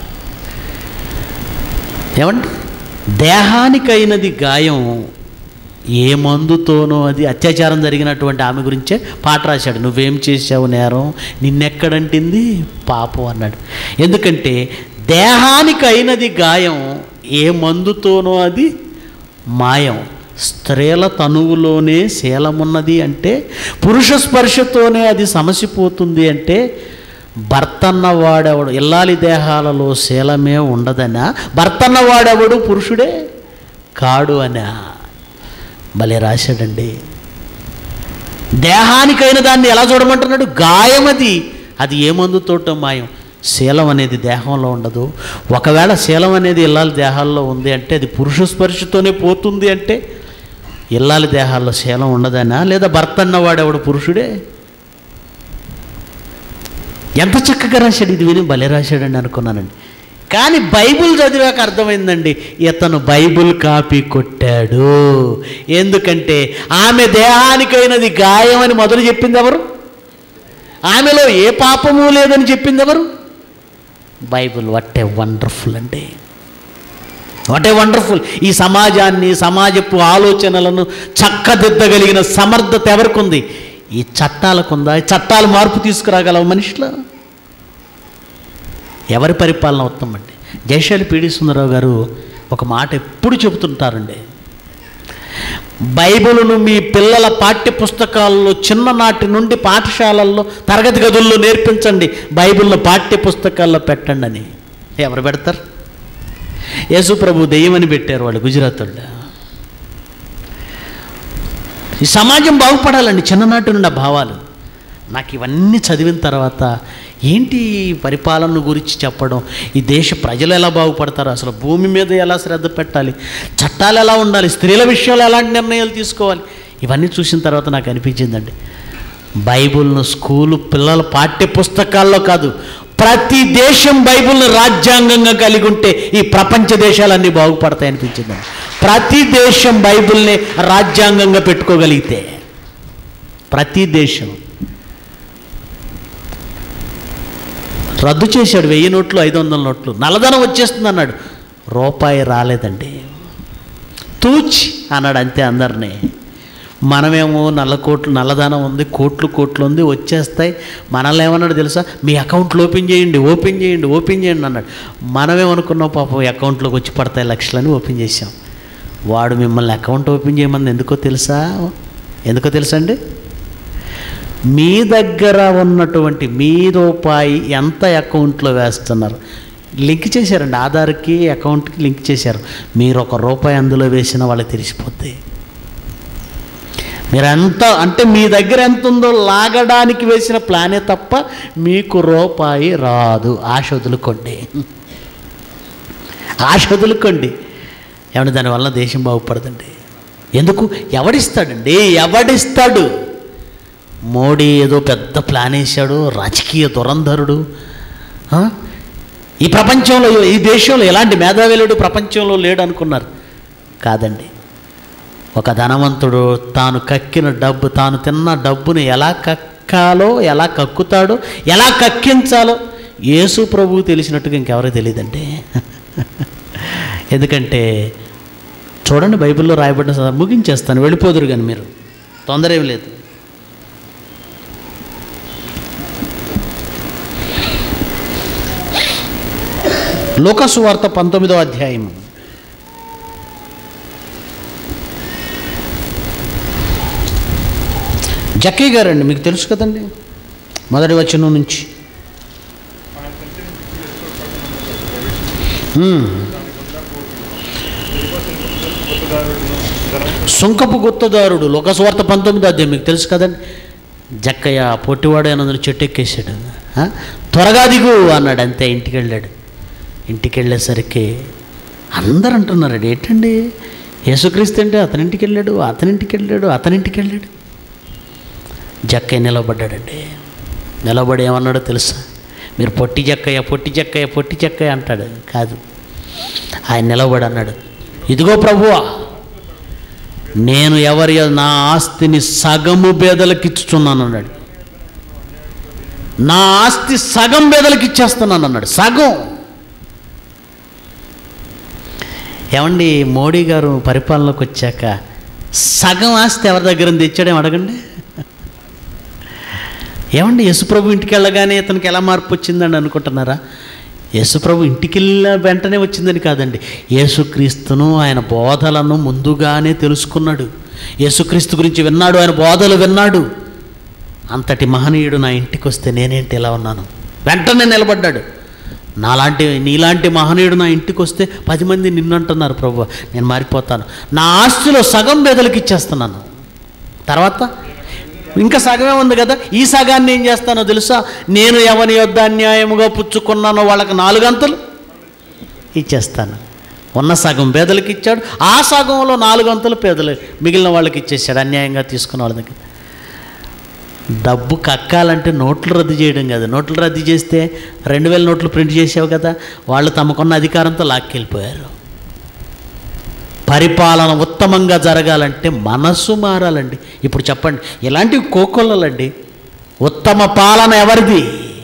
ఏమండి దేహానికైనది గాయం ఏ మందుతోనో అది అత్యాచారం జరిగినటువంటి ఆమె గురించే పాట రాశాడు నువ్వేం చేసావు నేరం నిన్నెక్కడంటింది పాపం అన్నాడు ఎందుకంటే దేహానికి అయినది గాయం ఏ మందుతోనో అది మాయం స్త్రీల తనువులోనే శీలమున్నది అంటే పురుష స్పర్శతోనే అది సమసిపోతుంది అంటే భర్తన్న వాడెవడు ఇల్లాలి దేహాలలో శీలమే ఉండదనా భర్తన్న వాడెవడు పురుషుడే కాడు అనా భలే రాశాడండి దేహానికైన దాన్ని ఎలా చూడమంటున్నాడు గాయం అది అది ఏ మందుతోటో మాయం శీలం అనేది దేహంలో ఉండదు ఒకవేళ శీలం అనేది ఇల్లాలి దేహాల్లో ఉంది అంటే అది పురుష స్పర్శతోనే పోతుంది అంటే ఇల్లాలి దేహాల్లో శీలం ఉండదనా లేదా భర్త అన్నవాడెవడు పురుషుడే ఎంత చక్కగా రాశాడు ఇది విని భలే రాశాడండి అనుకున్నానండి కానీ బైబిల్ చదివాక అర్థమైందండి ఇతను బైబిల్ కాపీ కొట్టాడు ఎందుకంటే ఆమె దేహానికైనది గాయమని మొదలు చెప్పింది ఎవరు ఆమెలో ఏ పాపము లేదని చెప్పింది ఎవరు బైబిల్ వాట్ ఏ వండర్ఫుల్ అండి వాట్ ఏ వండర్ఫుల్ ఈ సమాజాన్ని సమాజపు ఆలోచనలను చక్కదిద్దగలిగిన సమర్థత ఎవరికి ఉంది ఈ చట్టాలకు ఉందా ఈ చట్టాలు మార్పు తీసుకురాగలవు మనిషిలో ఎవరి పరిపాలన ఉత్తమండి జయశాలి పీడి సుందరరావు గారు ఒక మాట ఎప్పుడు చెబుతుంటారండి బైబిల్ను మీ పిల్లల పాఠ్య పుస్తకాల్లో చిన్ననాటి నుండి పాఠశాలల్లో తరగతి గదుల్లో నేర్పించండి బైబిల్ను పాఠ్య పుస్తకాల్లో పెట్టండి అని ఎవరు పెడతారు యేసు ప్రభు దెయ్యమని పెట్టారు వాళ్ళు గుజరాత్ వాళ్ళు ఈ సమాజం బాగుపడాలండి చిన్ననాటి నుండి ఆ భావాలు నాకు ఇవన్నీ చదివిన తర్వాత ఏంటి ఈ పరిపాలన గురించి చెప్పడం ఈ దేశ ప్రజలు ఎలా బాగుపడతారు అసలు భూమి మీద ఎలా శ్రద్ధ పెట్టాలి చట్టాలు ఎలా ఉండాలి స్త్రీల విషయంలో ఎలాంటి నిర్ణయాలు తీసుకోవాలి ఇవన్నీ చూసిన తర్వాత నాకు అనిపించిందండి బైబిల్ను స్కూలు పిల్లల పాఠ్య పుస్తకాల్లో కాదు ప్రతి దేశం బైబిల్ను రాజ్యాంగంగా కలిగి ఉంటే ఈ ప్రపంచ దేశాలన్నీ బాగుపడతాయి అనిపించిందండి ప్రతి దేశం బైబిల్ని రాజ్యాంగంగా పెట్టుకోగలిగితే ప్రతి దేశం రద్దు చేశాడు వెయ్యి నోట్లు ఐదు వందల నోట్లు నల్లధనం వచ్చేస్తుంది అన్నాడు రూపాయి రాలేదండి తూచి అన్నాడు అంతే అందరినీ మనమేమో నల్ల కోట్లు నల్లధనం ఉంది కోట్లు కోట్లు ఉంది వచ్చేస్తాయి మనల్ని ఏమన్నాడు తెలుసా మీ అకౌంట్లు ఓపెన్ చేయండి ఓపెన్ చేయండి ఓపెన్ చేయండి అన్నాడు మనమేమనుకున్నాం పాపం అకౌంట్లోకి వచ్చి పడతాయి లక్షలని ఓపెన్ చేసాం వాడు మిమ్మల్ని అకౌంట్ ఓపెన్ చేయమని ఎందుకో తెలుసా ఎందుకో తెలుసా అండి మీ దగ్గర ఉన్నటువంటి మీ రూపాయి ఎంత అకౌంట్లో వేస్తున్నారు లింక్ చేశారండి ఆధార్కి అకౌంట్కి లింక్ చేశారు మీరు ఒక రూపాయి అందులో వేసిన వాళ్ళకి తెలిసిపోద్ది మీరు ఎంత అంటే మీ దగ్గర ఎంత ఉందో లాగడానికి వేసిన ప్లానే తప్ప మీకు రూపాయి రాదు ఆశ వదులుకోండి ఆశ వదులుకోండి ఏమంటే దానివల్ల దేశం బాగుపడదండి ఎందుకు ఎవడిస్తాడండి ఎవడిస్తాడు మోడీ ఏదో పెద్ద ప్లాన్ వేశాడు రాజకీయ దురంధరుడు ఆ? ఈ ప్రపంచంలో ఈ దేశంలో ఎలాంటి మేధావిలుడు ప్రపంచంలో లేడు అనుకున్నారు కాదండి ఒక ధనవంతుడు తాను కక్కిన డబ్బు తాను తిన్న డబ్బుని ఎలా కక్కాలో ఎలా కక్కుతాడో ఎలా కక్కించాలో యేసు ప్రభువు తెలిసినట్టుగా ఇంకెవరికి తెలియదండి ఎందుకంటే చూడండి బైబిల్లో రాయబడిన సదా- ముగించేస్తాను వెళ్ళిపోదురు కానీ మీరు తొందర ఏమి లేదు లోకసు వార్త పంతొమ్మిదో అధ్యాయం జక్కయ్య గారండి మీకు తెలుసు కదండి మొదటి వచనం నుంచి ఆయన కంటే ఎస్కోట్ పట్టణంలో ప్రవేశించి ఉమ్. దాని గుండా పోతుంది కొత్తదారుడును ధనం సుంకపు గుత్తదారుడు లోకస్వార్త పంతొమ్మిది అధ్యాయం మీకు తెలుసు కదండి జక్కయ్య పొట్టివాడు అనందుని చెట్టు ఎక్కేసాడు ఆ? త్వరగా దిగు అన్నాడు అంతే ఇంటికి వెళ్ళాడు ఇంటికి వెళ్ళేసరికి అందరు అంటున్నారు ఏంటండి యేసుక్రీస్తు అంటే అతనింటికి వెళ్ళాడు అతనింటికి వెళ్ళాడు అతనింటికి వెళ్ళాడు జక్కయ్య నిలబడ్డాడండి నిలబడి ఏమన్నాడో తెలుసా మీరు పొట్టి జక్కయ్య పొట్టి జక్కయ్య పొట్టి జక్కయ్య అంటాడు కాదు ఆయన నిలబడి అన్నాడు ఇదిగో ప్రభువా నేను ఎవరి నా ఆస్తిని సగము బేదలకు ఇచ్చుచున్నాను అన్నాడు నా ఆస్తి సగం బేదలకు ఇచ్చేస్తున్నాను అన్నాడు సగం ఏమండి మోడీ గారు పరిపాలనలోకి వచ్చాక సగం ఆస్తి ఎవరి దగ్గర ఉంది తెచ్చాడేమో అడగండి ఏమండి యశుప్రభు ఇంటికి వెళ్ళగానే ఇతనికి ఎలా మార్పు వచ్చిందని అనుకుంటున్నారా యేసుప్రభు ఇంటికి వెళ్ళిన వెంటనే వచ్చిందని కాదండి యేసుక్రీస్తును ఆయన బోధలను ముందుగానే తెలుసుకున్నాడు యేసుక్రీస్తు గురించి విన్నాడు ఆయన బోధలు విన్నాడు అంతటి మహనీయుడు నా ఇంటికి వస్తే నేనేంటి ఎలా ఉన్నాను వెంటనే నిలబడ్డాడు నాలాంటి నీలాంటి మహనీయుడు నా ఇంటికి వస్తే పది మంది నిన్ను అంటున్నారు ప్రభు నేను మారిపోతాను నా ఆస్తిలో సగం బేదలకు ఇచ్చేస్తున్నాను తర్వాత ఇంకా సగమే ఉంది కదా ఈ సగాన్ని ఏం చేస్తానో తెలుసా నేను ఎవరి యొద్ద అన్యాయముగా పుచ్చుకున్నానో వాళ్ళకి నాలుగంతులు ఇచ్చేస్తాను ఉన్న సగం పేదలకు ఇచ్చాడు ఆ సగంలో నాలుగు అంతులు పేదలు మిగిలిన వాళ్ళకి ఇచ్చేసాడు అన్యాయంగా తీసుకున్న వాళ్ళ దగ్గర డబ్బు కక్కాలంటే నోట్లు రద్దు చేయడం కదా నోట్లు రద్దు చేస్తే రెండు వేల నోట్లు ప్రింట్ చేసావు కదా వాళ్ళు తమకున్న అధికారంతో లాక్కెళ్ళిపోయారు పరిపాలన ఉత్తమంగా జరగాలంటే మనస్సు మారాలండి ఇప్పుడు చెప్పండి ఇలాంటివి కోకొల్లలండి ఉత్తమ పాలన ఎవరిది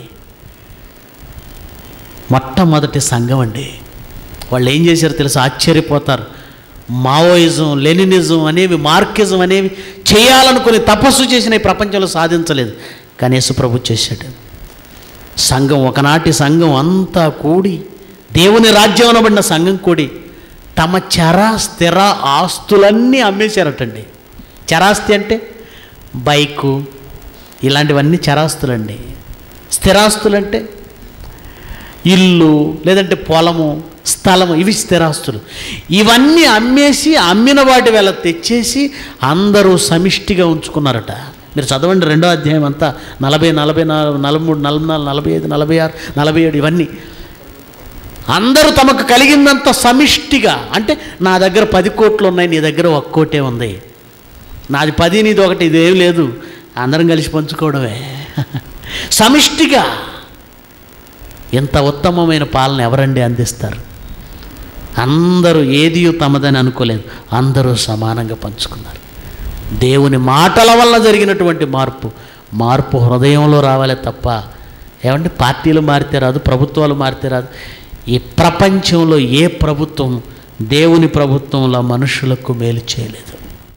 మొట్టమొదటి సంఘం అండి వాళ్ళు ఏం చేశారు తెలుసు ఆశ్చర్యపోతారు మావోయిజం లెనినిజం అనేవి మార్కిజం అనేవి చేయాలనుకుని తపస్సు చేసిన ఈ ప్రపంచంలో సాధించలేదు కానీ యేసుప్రభు చేశాడు సంఘం ఒకనాటి సంఘం అంతా కూడి దేవుని రాజ్యం అనబడిన సంఘం కూడి తమ చర స్థిర ఆస్తులన్నీ అమ్మేశారటండి చరాస్తి అంటే బైకు ఇలాంటివన్నీ చరాస్తులండి స్థిరాస్తులంటే ఇల్లు లేదంటే పొలము స్థలము ఇవి స్థిరాస్తులు ఇవన్నీ అమ్మేసి అమ్మిన వాటి వేళ తెచ్చేసి అందరూ సమిష్టిగా ఉంచుకున్నారట మీరు చదవండి రెండో అధ్యాయం అంతా నలభై నలభై నాలుగు నలభై మూడు నలభై నాలుగు నలభై ఐదు నలభై ఆరు నలభై ఏడు ఇవన్నీ అందరూ తమకు కలిగిందంత సమిష్టిగా అంటే నా దగ్గర పది కోట్లు ఉన్నాయి నీ దగ్గర ఒక్క కోటే ఉంది నాది పది నీది ఒకటి ఇదేం లేదు అందరం కలిసి పంచుకోవడమే సమిష్టిగా ఇంత ఉత్తమమైన పాలన ఎవరండి అందిస్తారు అందరూ ఏది తమదని అనుకోలేదు అందరూ సమానంగా పంచుకున్నారు దేవుని మాటల వల్ల జరిగినటువంటి మార్పు మార్పు హృదయంలో రావాలి తప్ప ఏమంటే పార్టీలు మారితే రాదు ప్రభుత్వాలు మారితే రాదు ఈ ప్రపంచంలో ఏ ప్రభుత్వం దేవుని ప్రభుత్వంలో మనుషులకు మేలు చేయలేదు